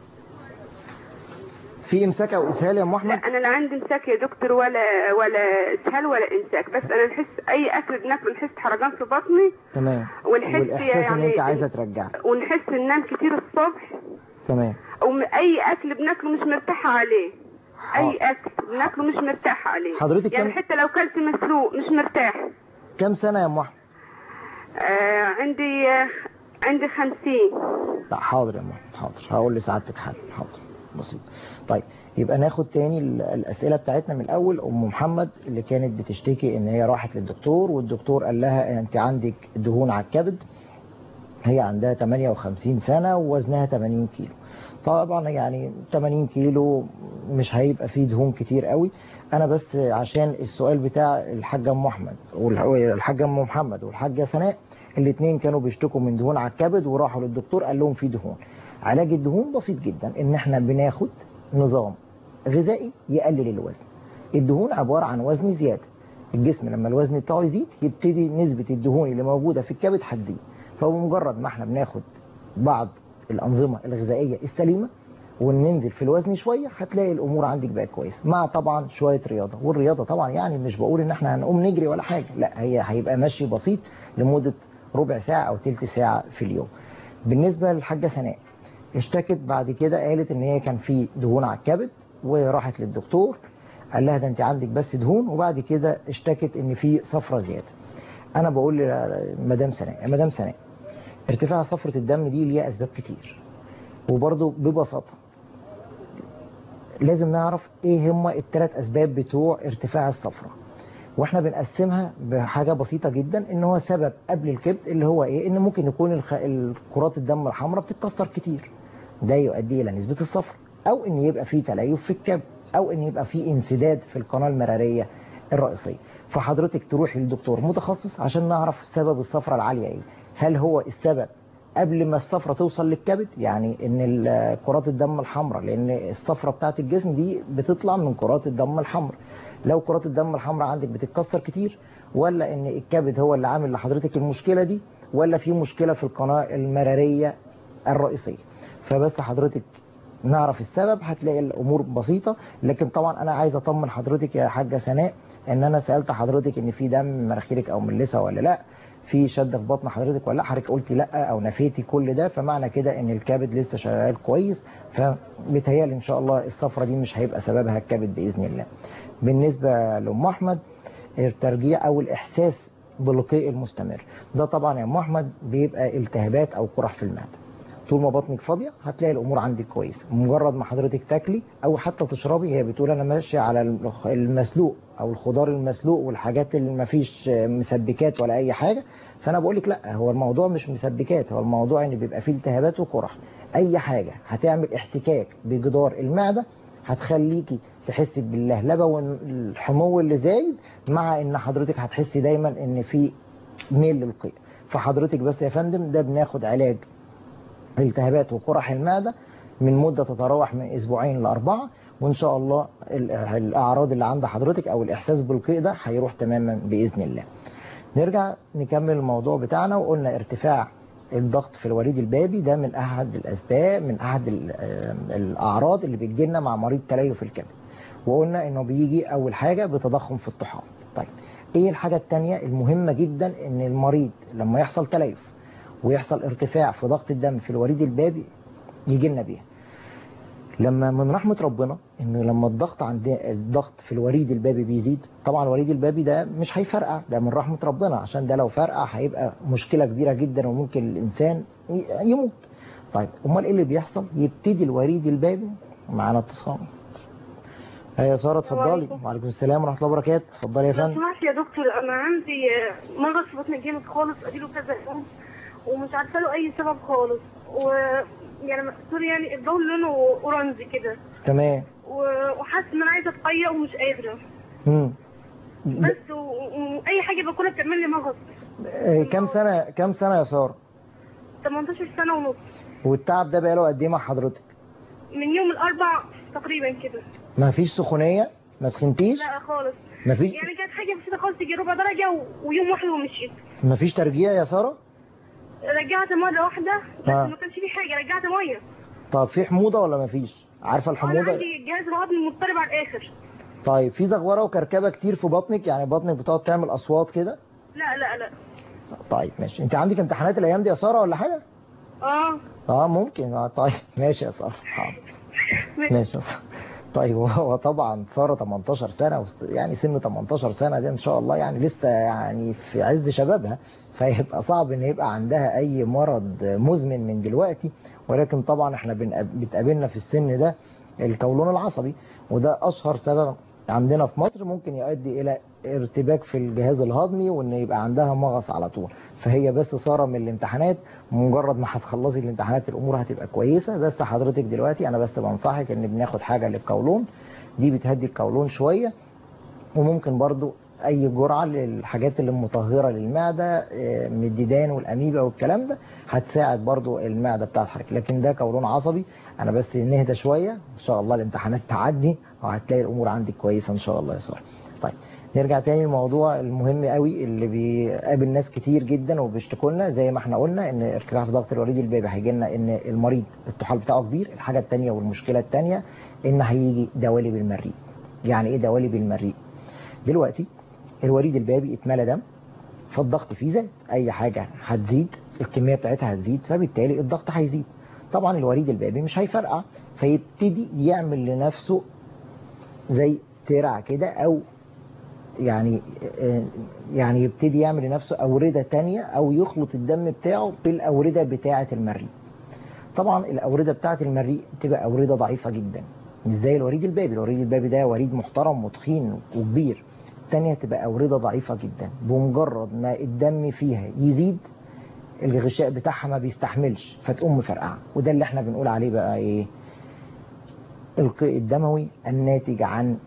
في امساك او اسهال يا ام
لا
احمد
انا لا عندي امساك يا دكتور ولا ولا اسهال ولا امساك بس انا نحس اي اكل بناكله نحس حرجان في بطني
تمام
ونحس
والاحساس ان
يعني
انت عايزه ترجعي
ونحس ننام كتير الصبح
تمام
واي اكل بناكله مش مرتاحه عليه اي
ح-
اكل بناكله مش مرتاحه عليه
حضرتك
يعني
كم-
حتى لو كلت مسلوق مش مرتاح
كم سنه يا ام احمد
آه عندي آه عندي خمسين
لا حاضر يا محمد حاضر هقول لسعادتك حل حاضر بسيط طيب يبقى ناخد تاني ال- الأسئلة بتاعتنا من الأول أم محمد اللي كانت بتشتكي إن هي راحت للدكتور والدكتور قال لها أنت عندك دهون على الكبد هي عندها 58 سنة ووزنها 80 كيلو طبعا يعني 80 كيلو مش هيبقى فيه دهون كتير قوي انا بس عشان السؤال بتاع الحاجه ام احمد والحاجه ام محمد والحاجه سناء الاثنين كانوا بيشتكوا من دهون على الكبد وراحوا للدكتور قال لهم في دهون علاج الدهون بسيط جدا ان احنا بناخد نظام غذائي يقلل الوزن الدهون عباره عن وزن زياده الجسم لما الوزن بتاعه يزيد يبتدي نسبه الدهون اللي موجوده في الكبد هتزيد فبمجرد ما احنا بناخد بعض الأنظمة الغذائية السليمة وننزل في الوزن شوية هتلاقي الأمور عندك بقت كويسة مع طبعا شوية رياضة والرياضة طبعا يعني مش بقول إن احنا هنقوم نجري ولا حاجة لا هي هيبقى مشي بسيط لمدة ربع ساعة أو تلت ساعة في اليوم بالنسبة للحاجة سناء اشتكت بعد كده قالت إن هي كان في دهون على الكبد وراحت للدكتور قال لها ده انت عندك بس دهون وبعد كده اشتكت ان في صفرة زيادة انا بقول لمدام سناء يا مدام سناء ارتفاع صفرة الدم دي ليها أسباب كتير وبرضه ببساطة لازم نعرف ايه هما الثلاث أسباب بتوع ارتفاع الصفرة واحنا بنقسمها بحاجة بسيطة جدا ان هو سبب قبل الكبد اللي هو ايه ان ممكن يكون الخ... الكرات الدم الحمراء بتتكسر كتير ده يؤدي الى نسبة الصفرة او ان يبقى فيه تليف في الكبد او ان يبقى فيه انسداد في القناة المرارية الرئيسية فحضرتك تروحي للدكتور متخصص عشان نعرف سبب الصفرة العالية ايه هل هو السبب قبل ما الصفرة توصل للكبد يعني ان كرات الدم الحمراء لان الصفرة بتاعت الجسم دي بتطلع من كرات الدم الحمراء لو كرات الدم الحمراء عندك بتتكسر كتير ولا ان الكبد هو اللي عامل لحضرتك المشكلة دي ولا في مشكلة في القناة المرارية الرئيسية فبس حضرتك نعرف السبب هتلاقي الامور بسيطة لكن طبعا انا عايز اطمن حضرتك يا حاجة سناء ان انا سألت حضرتك ان في دم من مناخيرك او من لسه ولا لا في شد في بطن حضرتك ولا لا حضرتك قلتي لا او نفيتي كل ده فمعنى كده ان الكبد لسه شغال كويس فبيتهيألي ان شاء الله الصفرة دي مش هيبقى سببها الكبد باذن الله بالنسبة لام احمد الترجيع او الاحساس بالقيء المستمر ده طبعا يا ام احمد بيبقى التهابات او قرح في المعده طول ما بطنك فاضيه هتلاقي الامور عندك كويسه مجرد ما حضرتك تاكلي او حتى تشربي هي بتقول انا ماشيه على المسلوق او الخضار المسلوق والحاجات اللي ما فيش مسبكات ولا اي حاجه فانا بقول لك لا هو الموضوع مش مسبكات هو الموضوع ان بيبقى فيه التهابات وقرح اي حاجه هتعمل احتكاك بجدار المعده هتخليكي تحسي باللهلبه والحمو اللي زايد مع ان حضرتك هتحسي دايما ان في ميل للقيء فحضرتك بس يا فندم ده بناخد علاج التهابات وقرح المعدة من مدة تتراوح من اسبوعين لاربعة وان شاء الله الاعراض اللي عند حضرتك او الاحساس بالقيء ده هيروح تماما باذن الله نرجع نكمل الموضوع بتاعنا وقلنا ارتفاع الضغط في الوريد البابي ده من احد الاسباب من احد الاعراض اللي بتجيلنا مع مريض تليف الكبد وقلنا انه بيجي اول حاجة بتضخم في الطحال طيب ايه الحاجة التانية المهمة جدا ان المريض لما يحصل تليف ويحصل ارتفاع في ضغط الدم في الوريد البابي يجي لنا بيها لما من رحمة ربنا انه لما الضغط عند الضغط في الوريد البابي بيزيد طبعا الوريد البابي ده مش هيفرقع ده من رحمة ربنا عشان ده لو فرقع هيبقى مشكلة كبيرة جدا وممكن الانسان ي- يموت طيب امال ايه اللي بيحصل يبتدي الوريد البابي معانا اتصال يا سارة اتفضلي
عليكم.
وعليكم السلام ورحمة الله وبركاته اتفضلي يا
لو
فندم
سمحت يا دكتور انا عندي آه، مرض في بطني جامد خالص اديله كذا يوم ومش عارفه له اي سبب خالص و يعني سوري يعني البول لونه اورنجي كده
تمام
و- وحاسه ان انا عايزه اتقيأ ومش قادره
مم.
بس و- و- واي حاجه باكلها بتعمل لي مغص
آه، كم سنة كم سنة يا سارة
18 سنه ونص
والتعب ده بقاله قد ايه مع حضرتك
من يوم الاربع تقريبا كده
ما فيش سخونية ما سخنتيش
لا خالص
ما فيش
يعني كانت حاجه بسيطه خالص تيجي ربع درجه و... ويوم واحد ومشيت
ما فيش ترجيع يا سارة
رجعت مره واحده بس
آه.
ما كانش في حاجه رجعت ميه
طب في حموضة ولا ما فيش عارفة
انا
الحموضة
عندي الجهاز الهضمي مضطرب على الاخر
طيب في زغورة وكركبة كتير في بطنك يعني بطنك بتقعد تعمل أصوات كده
لا لا لا
طيب ماشي انت عندك امتحانات الأيام دي يا سارة ولا حاجة
اه
اه ممكن اه طيب ماشي يا سارة حاضر ماشي يا سارة طيب هو طبعا سارة 18 سنة وست- يعني سن 18 سنة دي ان شاء الله يعني لسه يعني في عز شبابها فيبقى صعب ان يبقى عندها اي مرض مزمن من دلوقتي ولكن طبعا احنا بنقاب- بتقابلنا في السن ده القولون العصبي وده اشهر سبب عندنا في مصر ممكن يؤدي الى ارتباك في الجهاز الهضمي وان يبقى عندها مغص على طول فهي بس ساره من الامتحانات مجرد ما هتخلصي الامتحانات الامور هتبقى كويسه بس حضرتك دلوقتي انا بس بنصحك ان بناخد حاجه للقولون دي بتهدي القولون شويه وممكن برضو اي جرعه للحاجات اللي مطهره للمعده آه، من الديدان والاميبا والكلام ده هتساعد برضو المعده بتاعت حضرتك لكن ده قولون عصبي انا بس نهدى شويه ان شاء الله الامتحانات تعدي وهتلاقي الامور عندك كويسه ان شاء الله يا ساره طيب نرجع تاني للموضوع المهم قوي اللي بيقابل ناس كتير جدا وبيشتكوا لنا زي ما احنا قلنا ان ارتفاع في ضغط الوريد البابي هيجي لنا ان المريض الطحال بتاعه كبير الحاجه الثانيه والمشكله الثانيه ان هيجي دوالي بالمريء يعني ايه دوالي بالمريء دلوقتي الوريد البابي اتملى دم فالضغط فيه زاد اي حاجه هتزيد الكميه بتاعتها هتزيد فبالتالي الضغط هيزيد طبعا الوريد البابي مش هيفرقع فيبتدي يعمل لنفسه زي ترع كده او يعني يعني يبتدي يعمل لنفسه أوردة تانية أو يخلط الدم بتاعه بالأوردة بتاعة المريء طبعا الأوردة بتاعة المريء تبقى أوردة ضعيفة جدا مش زي الوريد البابي الوريد البابي ده وريد محترم وتخين وكبير التانية تبقى أوردة ضعيفة جدا بمجرد ما الدم فيها يزيد الغشاء بتاعها ما بيستحملش فتقوم مفرقعة وده اللي احنا بنقول عليه بقى ايه القيء الدموي الناتج عن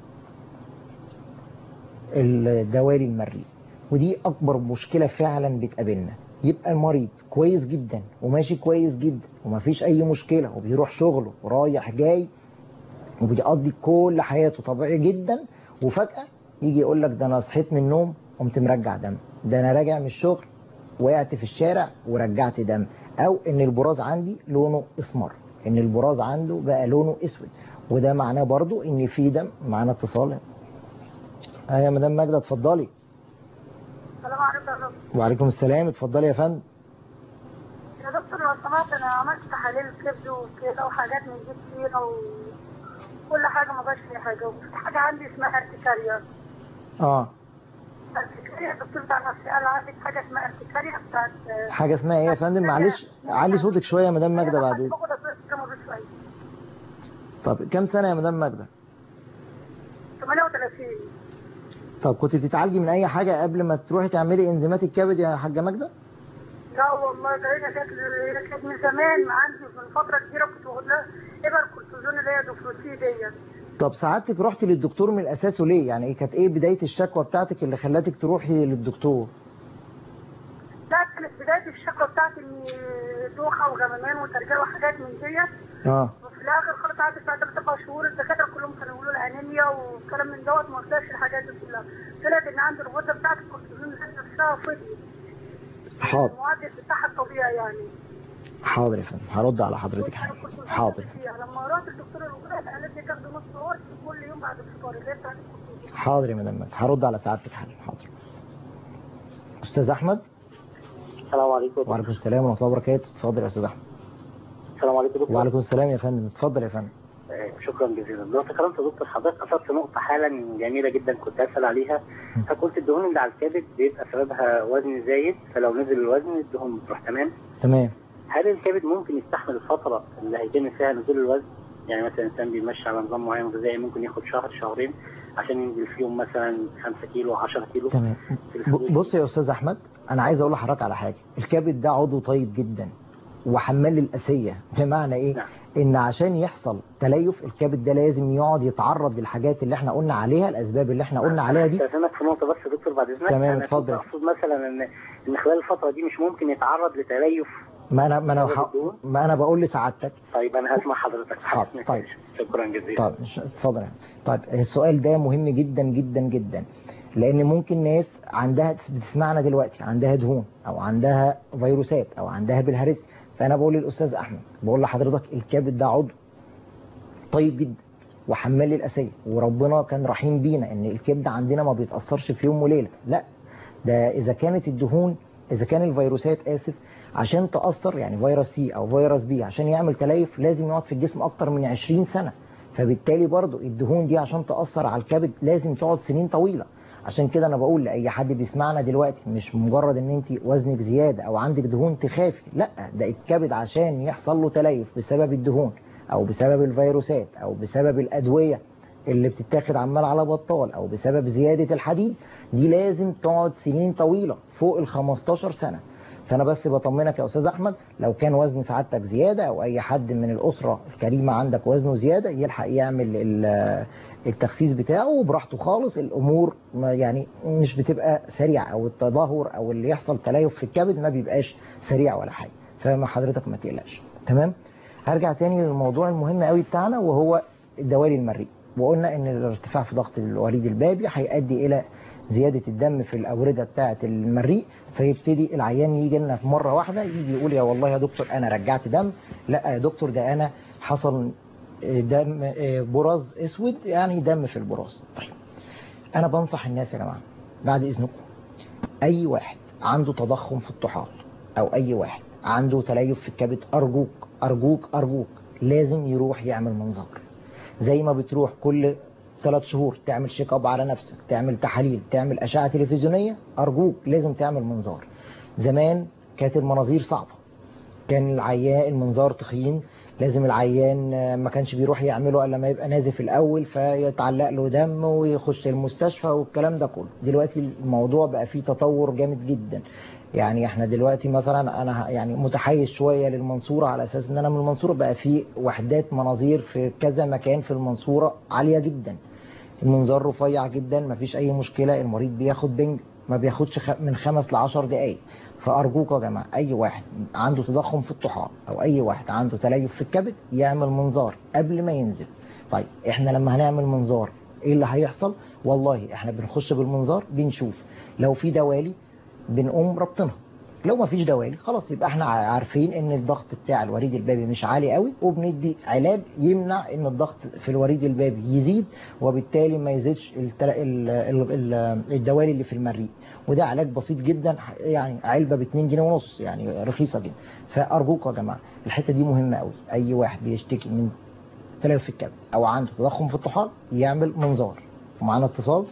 الدوالي المريء ودي اكبر مشكلة فعلا بتقابلنا يبقى المريض كويس جدا وماشي كويس جدا ومفيش اي مشكلة وبيروح شغله ورايح جاي وبيقضي كل حياته طبيعي جدا وفجأة يجي يقول لك ده انا صحيت من النوم قمت مرجع دم ده انا راجع من الشغل وقعت في الشارع ورجعت دم او ان البراز عندي لونه اسمر ان البراز عنده بقى لونه اسود وده معناه برضو ان في دم معانا اتصال اه يا مدام ماجده اتفضلي
السلام عليكم يا دكتور
وعليكم السلام اتفضلي يا فندم
يا دكتور لو سمحت انا عملت تحاليل كبد وكده وحاجات من دي كتير وكل حاجه ما بقاش فيها حاجه وفي حاجه عندي اسمها ارتكاريا
اه
ارتكاريا الدكتور بتاع نفسي قال عندك حاجه اسمها ارتكاريا بتاعت
حاجه اسمها ايه يا فندم معلش علي صوتك شويه يا مدام ماجده بعد اذنك
باخد ادويه كده شويه
طب كام سنه يا مدام ماجده
38
طب كنت بتتعالجي من اي حاجه قبل ما تروحي تعملي انزيمات الكبد يا حاجه ماجده
لا والله ده هي كانت هي كانت من زمان عندي من فتره كبيره كنت باخد لها ابر كورتيزون اللي هي دوفروسي ديت
طب سعادتك رحتي للدكتور من الاساس وليه يعني ايه كانت ايه بدايه الشكوى بتاعتك اللي خلتك تروحي للدكتور
لا كانت بدايه الشكوى بتاعتي اني دوخه وغممان وترجيع وحاجات من ديت
اه
وفي الاخر خالص قعدت بتاع ثلاث اربع شهور الدكاتره كلهم كانوا يقولوا لي انيميا وكلام من دوت ما طلعش الحاجات دي كلها طلعت ان عندي الغده بتاعت الكورتيزون ذات نفسها فضيت
حاضر
المعدل بتاعها الطبيعي يعني
حاضر يا فندم هرد على حضرتك حاجه حاضر
فيها لما رحت الدكتور الغده قالت لي تاخدي نص قرص كل يوم بعد الفطار اللي هي بتاعت الكورتيزون
حاضر يا مدام ماجده هرد على سعادتك حالا حاضر استاذ احمد
السلام عليكم
وعليكم السلام ورحمه الله وبركاته اتفضل يا استاذ احمد
السلام عليكم دكتور
وعليكم السلام يا فندم اتفضل يا فندم
آه، شكرا جزيلا لو تكرمت يا دكتور حضرتك اثرت نقطه حالا جميله جدا كنت اسال عليها فقلت الدهون اللي على الكبد بيبقى سببها وزن زايد فلو نزل الوزن الدهون بتروح تمام
تمام
هل الكبد ممكن يستحمل الفتره اللي هيتم فيها نزول الوزن يعني مثلا انسان بيمشي على نظام معين غذائي ممكن ياخد شهر شهرين عشان ينزل فيهم مثلا 5 كيلو 10 كيلو
تمام ب- بص يا استاذ احمد انا عايز اقول لحضرتك على حاجه الكبد ده عضو طيب جدا وحمال للاسيه بمعنى ايه
نعم.
ان عشان يحصل تليف الكبد ده لازم يقعد يتعرض للحاجات اللي احنا قلنا عليها الاسباب اللي احنا قلنا عليها دي
استاذنك في نقطه بس يا دكتور بعد اذنك
تمام،
انا
اتفضل.
كنت اقصد مثلا ان ان خلال الفتره دي مش ممكن يتعرض لتليف
ما انا ما انا
بسبب
ح-
الدهون؟
ما انا بقول لسعادتك
طيب انا هسمع حضرتك
حاضر، طيب.
شكرا جزيلا
طيب مش- اتفضل يا فندم. طيب السؤال ده مهم جدا جدا جدا لان ممكن ناس عندها بتسمعنا دلوقتي عندها دهون او عندها فيروسات او عندها بالهرس فانا بقول للاستاذ احمد بقول لحضرتك الكبد ده عضو طيب جدا وحمال للاسيه وربنا كان رحيم بينا ان الكبد عندنا ما بيتاثرش في يوم وليله لا ده اذا كانت الدهون اذا كان الفيروسات اسف عشان تاثر يعني فيروس سي او فيروس بي عشان يعمل تليف لازم يقعد في الجسم اكتر من 20 سنه فبالتالي برضو الدهون دي عشان تاثر على الكبد لازم تقعد سنين طويله عشان كده انا بقول لاي حد بيسمعنا دلوقتي مش مجرد ان انت وزنك زياده او عندك دهون تخافي لا ده الكبد عشان يحصل له تليف بسبب الدهون او بسبب الفيروسات او بسبب الادويه اللي بتتاخد عمال على بطال او بسبب زياده الحديد دي لازم تقعد سنين طويله فوق ال 15 سنه فانا بس بطمنك يا استاذ احمد لو كان وزن سعادتك زياده او اي حد من الاسره الكريمه عندك وزنه زياده يلحق يعمل ال- التخسيس بتاعه وبراحته خالص الامور ما يعني مش بتبقى سريعه او التدهور او اللي يحصل تليف في الكبد ما بيبقاش سريع ولا حاجه فما حضرتك ما تقلقش تمام هرجع تاني للموضوع المهم قوي بتاعنا وهو دوالي المريء وقلنا ان الارتفاع في ضغط الوريد البابي هيؤدي الى زيادة الدم في الأوردة بتاعة المريء فيبتدي العيان يجي لنا في مرة واحدة يجي يقول يا والله يا دكتور أنا رجعت دم لا يا دكتور ده أنا حصل دم براز اسود يعني دم في البراز طيب انا بنصح الناس يا جماعه بعد اذنكم اي واحد عنده تضخم في الطحال او اي واحد عنده تليف في الكبد ارجوك ارجوك ارجوك لازم يروح يعمل منظار زي ما بتروح كل ثلاث شهور تعمل شيك اب على نفسك تعمل تحاليل تعمل اشعه تلفزيونيه ارجوك لازم تعمل منظار زمان كانت المناظير صعبه كان العيان المنظار تخين لازم العيان ما كانش بيروح يعمله الا لما يبقى نازف الاول فيتعلق له دم ويخش المستشفى والكلام ده كله دلوقتي الموضوع بقى فيه تطور جامد جدا يعني احنا دلوقتي مثلا انا يعني متحيز شويه للمنصوره على اساس ان انا من المنصوره بقى في وحدات مناظير في كذا مكان في المنصوره عاليه جدا المنظار رفيع جدا مفيش اي مشكله المريض بياخد بنج ما بياخدش خ- من خمس لعشر دقايق فارجوك يا جماعه اي واحد عنده تضخم في الطحال او اي واحد عنده تليف في الكبد يعمل منظار قبل ما ينزل طيب احنا لما هنعمل منظار ايه اللي هيحصل والله احنا بنخش بالمنظار بنشوف لو في دوالي بنقوم ربطنها لو ما فيش دوالي خلاص يبقى احنا عارفين ان الضغط بتاع الوريد البابي مش عالي قوي وبندي علاج يمنع ان الضغط في الوريد البابي يزيد وبالتالي ما يزيدش التل... ال... ال... ال... الدوالي اللي في المريء وده علاج بسيط جدا يعني علبه ب 2 جنيه ونص يعني رخيصه جدا فارجوكم يا جماعه الحته دي مهمه قوي اي واحد بيشتكي من تلف في الكبد او عنده تضخم في الطحال يعمل منظار ومعانا اتصال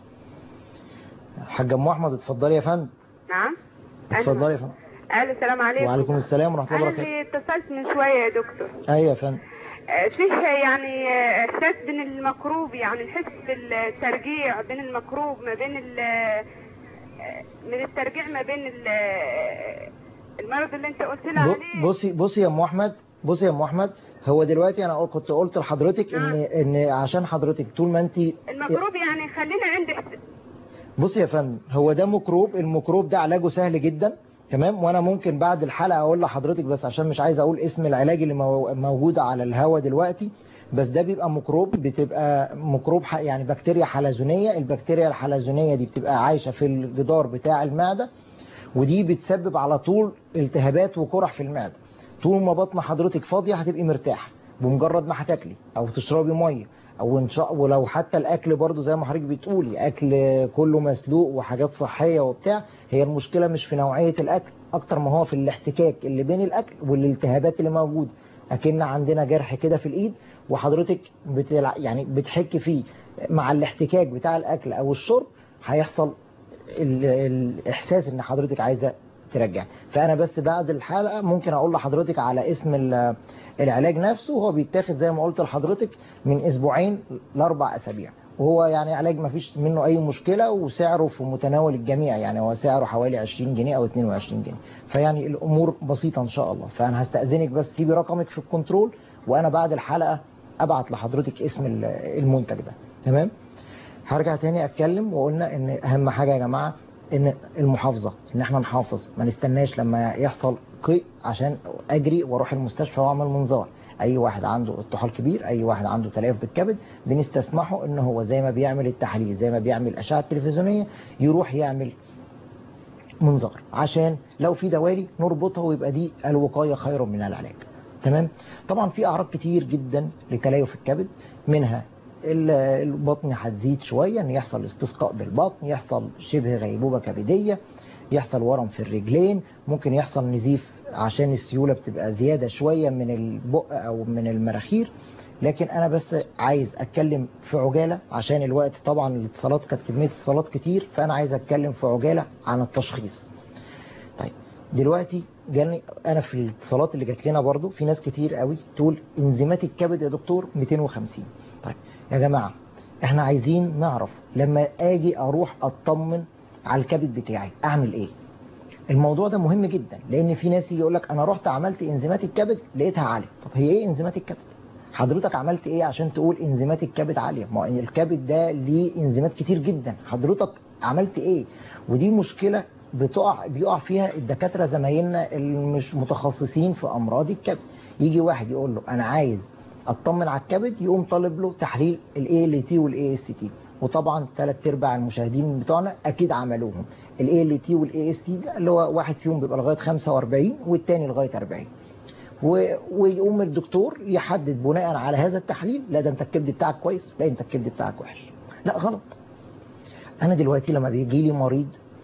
حاج ام احمد اتفضلي يا فندم
نعم
اتفضلي يا فندم
الو السلام عليكم
وعليكم السلام ورحمه الله
انا
وبركاته
اللي اتصلت من شويه يا دكتور
ايوه يا فندم
آه، فيه يعني آه، احساس بين المكروب يعني نحس بالترجيع بين المكروب ما بين ال آه، من الترجيع ما بين ال- آه، المرض اللي انت قلت لي
ب-
عليه
بصي بصي يا ام احمد بصي يا ام احمد هو دلوقتي انا كنت قلت لحضرتك ان ان عشان حضرتك طول ما انت
المكروب يعني خلينا عند إحساس-
بصي يا فندم هو ده ميكروب الميكروب ده علاجه سهل جدا تمام وانا ممكن بعد الحلقه اقول لحضرتك بس عشان مش عايز اقول اسم العلاج اللي مو- موجود على الهوا دلوقتي بس ده بيبقى ميكروب بتبقى ميكروب ح- يعني بكتيريا حلزونيه البكتيريا الحلزونيه دي بتبقى عايشه في الجدار بتاع المعده ودي بتسبب على طول التهابات وقرح في المعده طول ما بطن حضرتك فاضيه هتبقي مرتاحه بمجرد ما هتاكلي او تشربي ميه او ان شاء ولو حتى الاكل برضو زي ما حضرتك بتقولي اكل كله مسلوق وحاجات صحيه وبتاع هي المشكله مش في نوعيه الاكل اكتر ما هو في الاحتكاك اللي بين الاكل والالتهابات اللي موجوده اكن عندنا جرح كده في الايد وحضرتك بتلع... يعني بتحك فيه مع الاحتكاك بتاع الاكل او الشرب هيحصل ال... الاحساس ان حضرتك عايزه ترجع فانا بس بعد الحلقه ممكن اقول لحضرتك على اسم ال... العلاج نفسه هو بيتاخد زي ما قلت لحضرتك من اسبوعين لاربع اسابيع وهو يعني علاج ما فيش منه اي مشكله وسعره في متناول الجميع يعني هو سعره حوالي 20 جنيه او 22 جنيه فيعني الامور بسيطه ان شاء الله فانا هستاذنك بس سيبي رقمك في الكنترول وانا بعد الحلقه ابعت لحضرتك اسم المنتج ده تمام هرجع تاني اتكلم وقلنا ان اهم حاجه يا جماعه ان المحافظه ان احنا نحافظ ما نستناش لما يحصل قيء عشان اجري واروح المستشفى واعمل منظار اي واحد عنده الطحال كبير اي واحد عنده تليف بالكبد بنستسمحه ان هو زي ما بيعمل التحاليل زي ما بيعمل اشعه تلفزيونيه يروح يعمل منظار عشان لو في دوالي نربطها ويبقى دي الوقايه خير من العلاج تمام طبعا في اعراض كتير جدا لتليف الكبد منها البطن هتزيد شويه ان يحصل استسقاء بالبطن يحصل شبه غيبوبه كبديه يحصل ورم في الرجلين ممكن يحصل نزيف عشان السيولة بتبقى زيادة شوية من البق أو من المراخير لكن أنا بس عايز أتكلم في عجالة عشان الوقت طبعا الاتصالات كانت كمية اتصالات كتير فأنا عايز أتكلم في عجالة عن التشخيص طيب دلوقتي جاني أنا في الاتصالات اللي جات لنا برضو في ناس كتير قوي تقول انزيمات الكبد يا دكتور 250 طيب يا جماعة احنا عايزين نعرف لما اجي اروح اطمن على الكبد بتاعي اعمل ايه الموضوع ده مهم جدا لان في ناس يقول لك انا رحت عملت انزيمات الكبد لقيتها عاليه طب هي ايه انزيمات الكبد حضرتك عملت ايه عشان تقول انزيمات الكبد عاليه ما الكبد ده ليه انزيمات كتير جدا حضرتك عملت ايه ودي مشكله بتقع بيقع فيها الدكاتره زمايلنا المش متخصصين في امراض الكبد يجي واحد يقول له انا عايز اطمن على الكبد يقوم طالب له تحليل الاي ال تي والاي اس تي وطبعا ثلاث ارباع المشاهدين بتوعنا اكيد عملوهم الاي ال تي والاي اس تي ده اللي هو واحد فيهم بيبقى لغايه 45 والثاني لغايه 40 و... ويقوم الدكتور يحدد بناء على هذا التحليل لا ده انت الكبد بتاعك كويس لا انت الكبد بتاعك وحش لا غلط انا دلوقتي لما بيجي لي مريض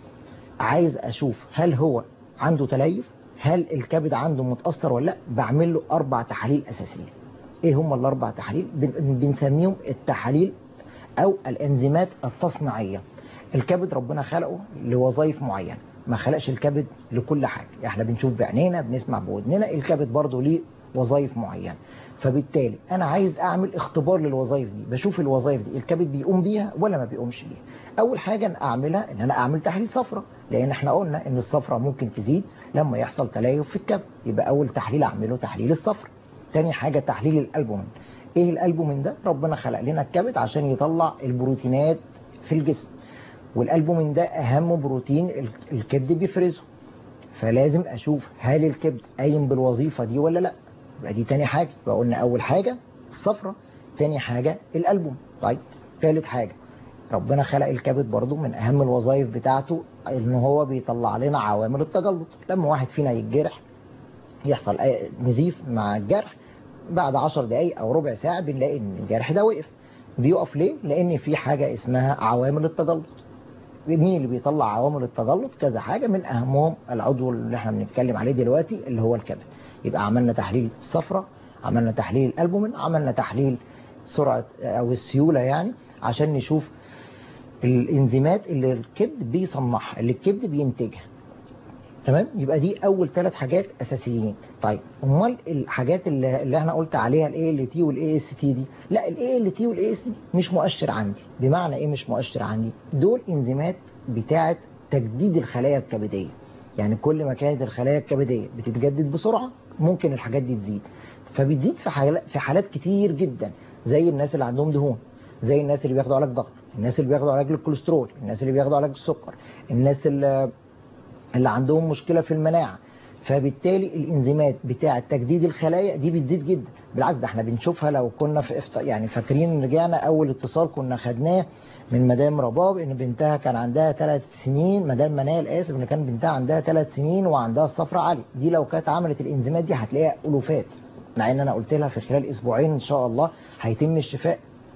عايز اشوف هل هو عنده تليف هل الكبد عنده متاثر ولا لا بعمل له اربع تحاليل اساسيين ايه هم الاربع تحاليل بن... بنسميهم التحاليل او الانزيمات التصنيعيه الكبد ربنا خلقه لوظائف معينه ما خلقش الكبد لكل حاجه احنا بنشوف بعينينا بنسمع بودننا الكبد برضه ليه وظائف معينه فبالتالي انا عايز اعمل اختبار للوظائف دي بشوف الوظائف دي الكبد بيقوم بيها ولا ما بيقومش بيها اول حاجه أنا اعملها ان انا اعمل تحليل صفرة لان احنا قلنا ان الصفرة ممكن تزيد لما يحصل تليف في الكبد يبقى اول تحليل اعمله تحليل الصفرة تاني حاجه تحليل الالبومين ايه الالبومين ده ربنا خلق لنا الكبد عشان يطلع البروتينات في الجسم والالبومين ده اهم بروتين الكبد بيفرزه فلازم اشوف هل الكبد قايم بالوظيفه دي ولا لا يبقى دي تاني حاجه يبقى قلنا اول حاجه الصفرة تاني حاجه الالبوم طيب ثالث حاجه ربنا خلق الكبد برضو من اهم الوظائف بتاعته ان هو بيطلع لنا عوامل التجلط لما واحد فينا يتجرح يحصل نزيف مع الجرح بعد 10 دقايق او ربع ساعه بنلاقي ان الجرح ده وقف بيقف ليه لان في حاجه اسمها عوامل التجلط مين اللي بيطلع عوامل التجلط كذا حاجه من اهمهم العضو اللي احنا بنتكلم عليه دلوقتي اللي هو الكبد يبقى عملنا تحليل الصفرة عملنا تحليل الالبومين عملنا تحليل سرعه او السيوله يعني عشان نشوف الانزيمات اللي الكبد بيصنعها اللي الكبد بينتجها تمام يبقى دي اول ثلاث حاجات اساسيين طيب امال الحاجات اللي, اللي احنا قلت عليها الاي ال تي والاي اس تي دي لا الاي ال تي والاي اس تي مش مؤشر عندي بمعنى ايه مش مؤشر عندي دول انزيمات بتاعه تجديد الخلايا الكبديه يعني كل ما كانت الخلايا الكبديه بتتجدد بسرعه ممكن الحاجات دي تزيد فبتزيد في حالات في حالات كتير جدا زي الناس اللي عندهم دهون زي الناس اللي بياخدوا علاج ضغط الناس اللي بياخدوا علاج الكوليسترول الناس اللي بياخدوا علاج السكر الناس اللي اللي عندهم مشكلة في المناعة فبالتالي الانزيمات بتاعة تجديد الخلايا دي بتزيد جدا بالعكس ده احنا بنشوفها لو كنا في افت... يعني فاكرين رجعنا اول اتصال كنا خدناه من مدام رباب ان بنتها كان عندها ثلاث سنين مدام منال اسف ان كان بنتها عندها ثلاث سنين وعندها الصفرة عالية دي لو كانت عملت الانزيمات دي هتلاقيها الوفات مع ان انا قلت لها في خلال اسبوعين ان شاء الله هيتم الشفاء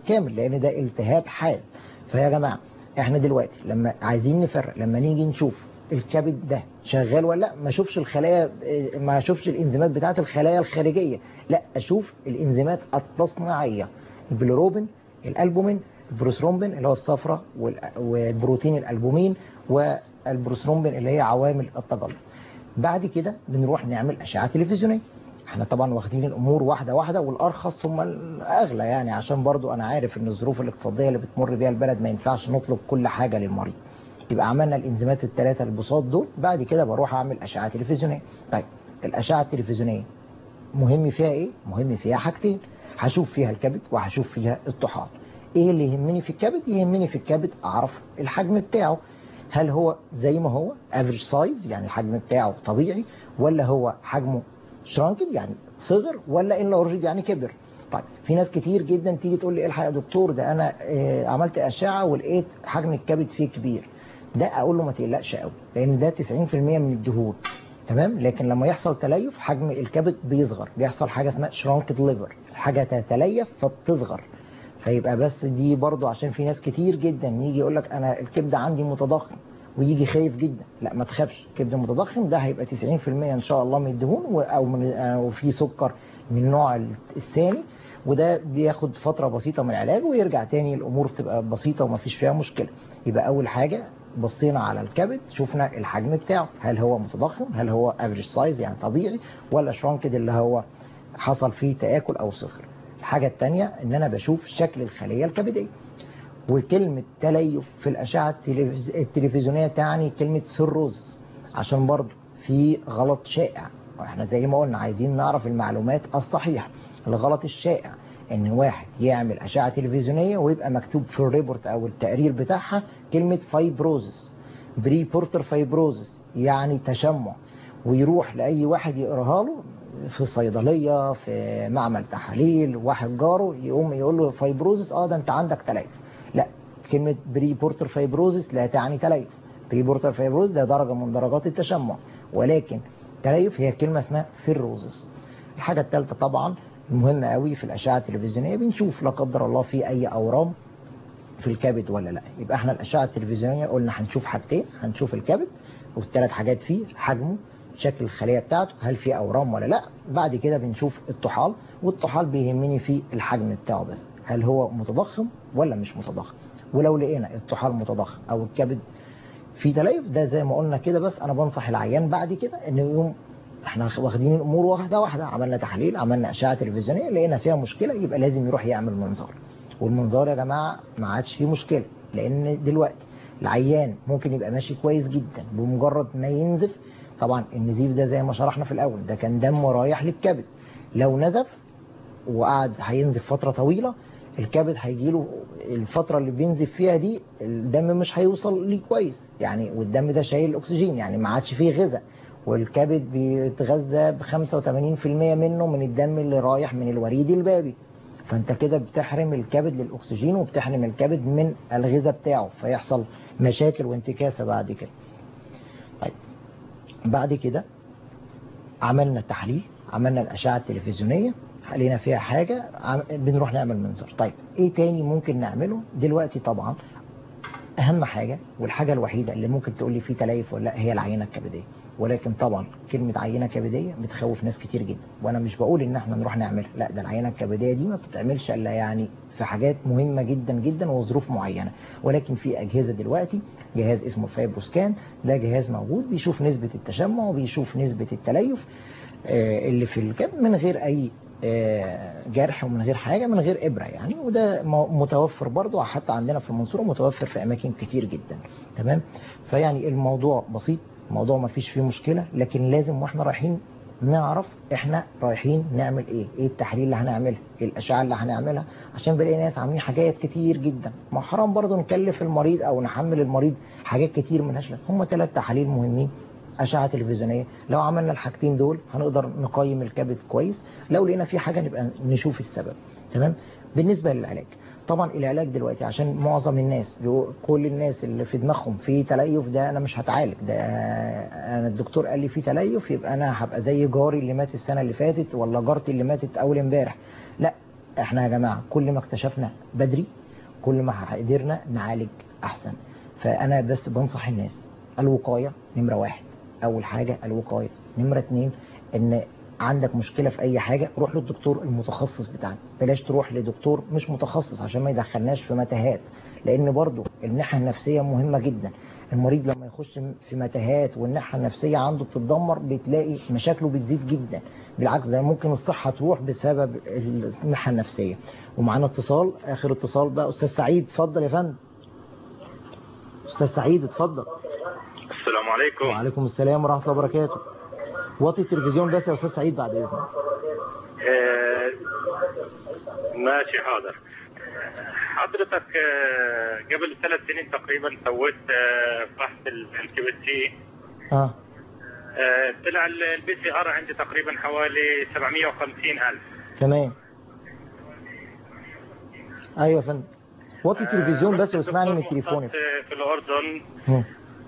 كامل لان ده التهاب حاد فيا جماعه احنا دلوقتي لما عايزين نفرق لما نيجي نشوف الكبد ده شغال ولا لا ما اشوفش الخلايا ما اشوفش الانزيمات بتاعه الخلايا الخارجيه لا اشوف الانزيمات التصنيعيه البيلروبين الالبومين البروثرومبين اللي هو الصفرة وال- والبروتين الالبومين والبروثرومبين اللي هي عوامل التجلط بعد كده بنروح نعمل اشعه تلفزيونيه احنا طبعا واخدين الامور واحده واحده والارخص ثم الاغلى يعني عشان برضو انا عارف ان الظروف الاقتصاديه اللي بتمر بيها البلد ما ينفعش نطلب كل حاجه للمريض يبقى عملنا الانزيمات الثلاثه البساط دول بعد كده بروح اعمل اشعه تلفزيونيه طيب الاشعه التلفزيونيه مهم فيها ايه مهم فيها حاجتين هشوف فيها الكبد وهشوف فيها الطحال ايه اللي يهمني في الكبد يهمني في الكبد اعرف الحجم بتاعه هل هو زي ما هو افريج سايز يعني الحجم بتاعه طبيعي ولا هو حجمه شرانكد يعني صغر ولا انلارجد يعني كبر طيب في ناس كتير جدا تيجي تقول لي الحق يا دكتور ده انا آه، عملت اشعه ولقيت حجم الكبد فيه كبير ده اقول له ما تقلقش قوي لان ده 90% من الدهون تمام لكن لما يحصل تليف حجم الكبد بيصغر بيحصل حاجه اسمها شرانكد ليفر حاجه تتليف فبتصغر فيبقى بس دي برضو عشان في ناس كتير جدا يجي يقول لك انا الكبد عندي متضخم ويجي خايف جدا لا ما تخافش الكبد المتضخم ده هيبقى 90% ان شاء الله من الدهون و- او من او في سكر من النوع الثاني وده بياخد فترة بسيطة من العلاج ويرجع تاني الامور تبقى بسيطة وما فيش فيها مشكلة يبقى اول حاجة بصينا على الكبد شفنا الحجم بتاعه هل هو متضخم هل هو افريج سايز يعني طبيعي ولا شرانكد اللي هو حصل فيه تآكل او صفر الحاجة التانية ان انا بشوف شكل الخلية الكبدية وكلمة تليف في الأشعة التلفز- التلفزيونية تعني كلمة سيروز عشان برضو في غلط شائع واحنا زي ما قلنا عايزين نعرف المعلومات الصحيحة الغلط الشائع ان واحد يعمل أشعة تلفزيونية ويبقى مكتوب في الريبورت او التقرير بتاعها كلمة فايبروزس بري بورتر فايبروزس يعني تشمع ويروح لأي واحد يقراها له في الصيدلية في معمل تحاليل واحد جاره يقوم يقول له فايبروزس اه ده انت عندك تليف لا كلمة بري بورتر فايبروزس لا تعني تليف بري بورتر فايبروزس ده درجة من درجات التشمع ولكن تليف هي كلمة اسمها سيروزس الحاجة الثالثة طبعا المهمة قوي في الأشعة التلفزيونية بنشوف لا قدر الله في أي أورام في الكبد ولا لا يبقى احنا الأشعة التلفزيونية قلنا هنشوف حاجتين هنشوف الكبد والثلاث حاجات فيه حجمه شكل الخلية بتاعته هل في أورام ولا لا بعد كده بنشوف الطحال والطحال بيهمني في الحجم بتاعه بس هل هو متضخم ولا مش متضخم ولو لقينا الطحال متضخم أو الكبد في تليف ده زي ما قلنا كده بس أنا بنصح العيان بعد كده إنه يقوم احنا واخدين الامور واحده واحده عملنا تحليل عملنا اشعه تلفزيونيه لقينا فيها مشكله يبقى لازم يروح يعمل منظار والمنظار يا جماعه ما عادش فيه مشكله لان دلوقتي العيان ممكن يبقى ماشي كويس جدا بمجرد ما ينزف طبعا النزيف ده زي ما شرحنا في الاول ده كان دم رايح للكبد لو نزف وقعد هينزف فتره طويله الكبد هيجيله الفترة اللي بينزف فيها دي الدم مش هيوصل ليه كويس يعني والدم ده شايل الاكسجين يعني ما عادش فيه غذاء والكبد بيتغذى ب 85% منه من الدم اللي رايح من الوريد البابي فانت كده بتحرم الكبد للاكسجين وبتحرم الكبد من الغذاء بتاعه فيحصل مشاكل وانتكاسه بعد كده طيب بعد كده عملنا تحليل عملنا الاشعه التلفزيونيه لقينا فيها حاجه عم- بنروح نعمل منظار طيب ايه تاني ممكن نعمله دلوقتي طبعا اهم حاجه والحاجه الوحيده اللي ممكن تقول لي فيه تليف ولا لا هي العينه الكبديه ولكن طبعا كلمه عينه كبديه بتخوف ناس كتير جدا وانا مش بقول ان احنا نروح نعملها لا ده العينه الكبديه دي ما بتتعملش الا يعني في حاجات مهمه جدا جدا وظروف معينه ولكن في اجهزه دلوقتي جهاز اسمه فايبروسكان ده جهاز موجود بيشوف نسبه التشمع وبيشوف نسبه التليف آه، اللي في الكبد من غير اي آه، جرح ومن غير حاجه من غير ابره يعني وده م- متوفر برضه حتى عندنا في المنصوره متوفر في اماكن كتير جدا تمام فيعني الموضوع بسيط الموضوع ما فيش فيه مشكله لكن لازم واحنا رايحين نعرف احنا رايحين نعمل ايه ايه التحليل اللي هنعملها ايه الاشعه اللي هنعملها عشان بلاقي ناس عاملين حاجات كتير جدا ما حرام برضه نكلف المريض او نحمل المريض حاجات كتير ملهاش لازمه هم ثلاث تحاليل مهمين أشعة تلفزيونية لو عملنا الحاجتين دول هنقدر نقيم الكبد كويس لو لقينا في حاجة نبقى نشوف السبب تمام بالنسبة للعلاج طبعا العلاج دلوقتي عشان معظم الناس بيقول- كل الناس اللي في دماغهم في تليف ده انا مش هتعالج ده انا الدكتور قال لي في تليف يبقى انا هبقى زي جاري اللي مات السنه اللي فاتت ولا جارتي اللي ماتت اول امبارح لا احنا يا جماعة كل ما اكتشفنا بدري كل ما قدرنا نعالج احسن فانا بس بنصح الناس الوقاية نمرة واحد اول حاجة الوقاية نمرة اتنين ان عندك مشكلة في اي حاجة روح للدكتور المتخصص بتاعك بلاش تروح لدكتور مش متخصص عشان ما يدخلناش في متاهات لان برضو الناحية النفسية مهمة جدا المريض لما يخش في متاهات والناحية النفسية عنده بتتدمر بتلاقي مشاكله بتزيد جدا بالعكس ده ممكن الصحة تروح بسبب الناحية النفسية ومعانا اتصال اخر اتصال بقى استاذ سعيد اتفضل يا فندم استاذ سعيد اتفضل
السلام عليكم
وعليكم السلام ورحمة الله وبركاته وطي التلفزيون بس يا استاذ سعيد بعد اذنك
آه، ماشي حاضر حضرتك آه، قبل ثلاث سنين تقريبا سويت آه، فحص الكبد سي
اه
طلع البي سي ار عندي تقريبا حوالي 750 ألف
تمام ايوه يا فندم وطي التلفزيون بس واسمعني من التليفون يا فندم.
في الأردن
مم.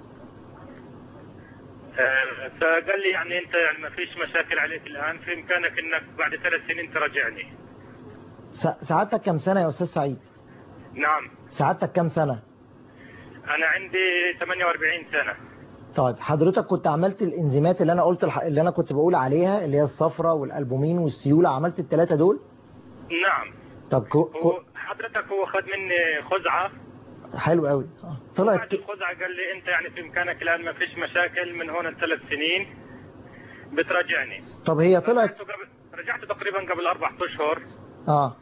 آه، فقال لي يعني أنت يعني ما فيش مشاكل عليك الآن في إمكانك إنك بعد ثلاث سنين تراجعني
س- سعادتك كم سنة يا استاذ سعيد
نعم
سعادتك كم سنة
أنا عندي 48 سنة
طيب حضرتك كنت عملت الانزيمات اللي انا قلت الح... اللي انا كنت بقول عليها اللي هي الصفرة والالبومين والسيولة عملت الثلاثة دول
نعم
طب كو... كو...
هو حضرتك هو خد مني خزعة
حلو قوي آه. طلعت
بعد الخزعة قال لي أنت يعني في إمكانك الآن ما فيش مشاكل من هون لثلاث سنين بتراجعني
طب هي طلعت
رجعت قبل- رجعت تقريبا قبل أربع أشهر
اه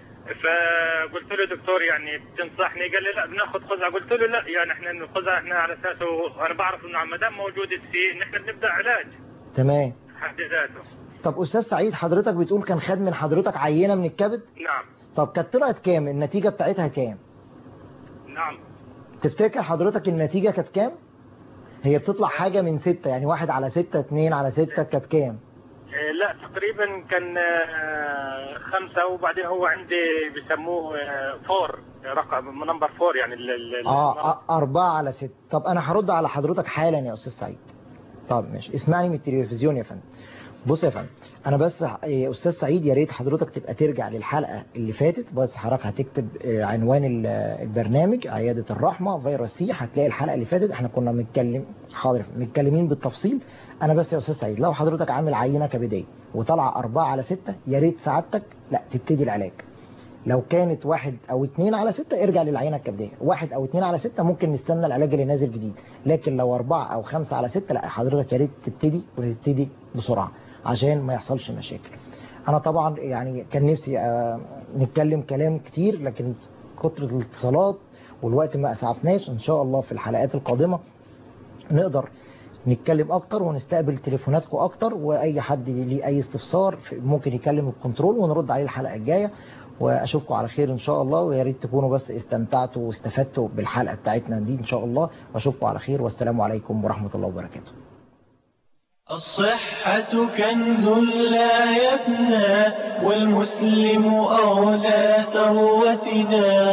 فقلت له دكتور يعني بتنصحني قال لي لا بناخذ خزعة قلت له لا يعني احنا الخزعة احنا على اساسه انا بعرف انه ما دام موجود السي ان احنا بنبدا علاج
تمام
حد ذاته
طب استاذ سعيد حضرتك بتقول كان خد من حضرتك عينة من الكبد
نعم
طب كانت طلعت كام النتيجة بتاعتها كام
نعم
تفتكر حضرتك النتيجة كانت كام هي بتطلع حاجة من ستة يعني واحد على ستة اتنين على ستة كانت كام
إيه، لا تقريبا كان آه، خمسة وبعدين هو عندي بيسموه آه، فور رقم نمبر فور يعني ال- ال- ال-
اه آه، أربعة على ستة طب أنا هرد على حضرتك حالا يا أستاذ سعيد طب ماشي اسمعني من التلفزيون يا فندم بص يا فندم أنا بس يا أستاذ سعيد يا ريت حضرتك تبقى ترجع للحلقة اللي فاتت بس حضرتك هتكتب آه، عنوان ال- البرنامج عيادة الرحمة فيروس سي هتلاقي الحلقة اللي فاتت احنا كنا بنتكلم حاضر متكلمين بالتفصيل أنا بس يا أستاذ سعيد لو حضرتك عامل عينة كبدية وطالعة أربعة على ستة يا ريت سعادتك لا تبتدي العلاج لو كانت واحد او اتنين على ستة ارجع للعينة الكبدية واحد او اتنين على ستة ممكن نستنى العلاج اللي نازل جديد لكن لو اربعة او خمسة على ستة لا حضرتك يا ريت تبتدي وتبتدي بسرعة عشان ما يحصلش مشاكل انا طبعا يعني كان نفسي آه، نتكلم كلام كتير لكن كتر الاتصالات والوقت ما اسعفناش ان شاء الله في الحلقات القادمة نقدر نتكلم اكتر ونستقبل تليفوناتكم اكتر واي حد ليه اي استفسار ممكن يكلم الكنترول ونرد عليه الحلقة الجاية واشوفكم على خير ان شاء الله ويا ريت تكونوا بس استمتعتوا واستفدتوا بالحلقة بتاعتنا دي ان شاء الله واشوفكم على خير والسلام عليكم ورحمة الله وبركاته
الصحة كنز لا يفنى والمسلم أولى ثروتنا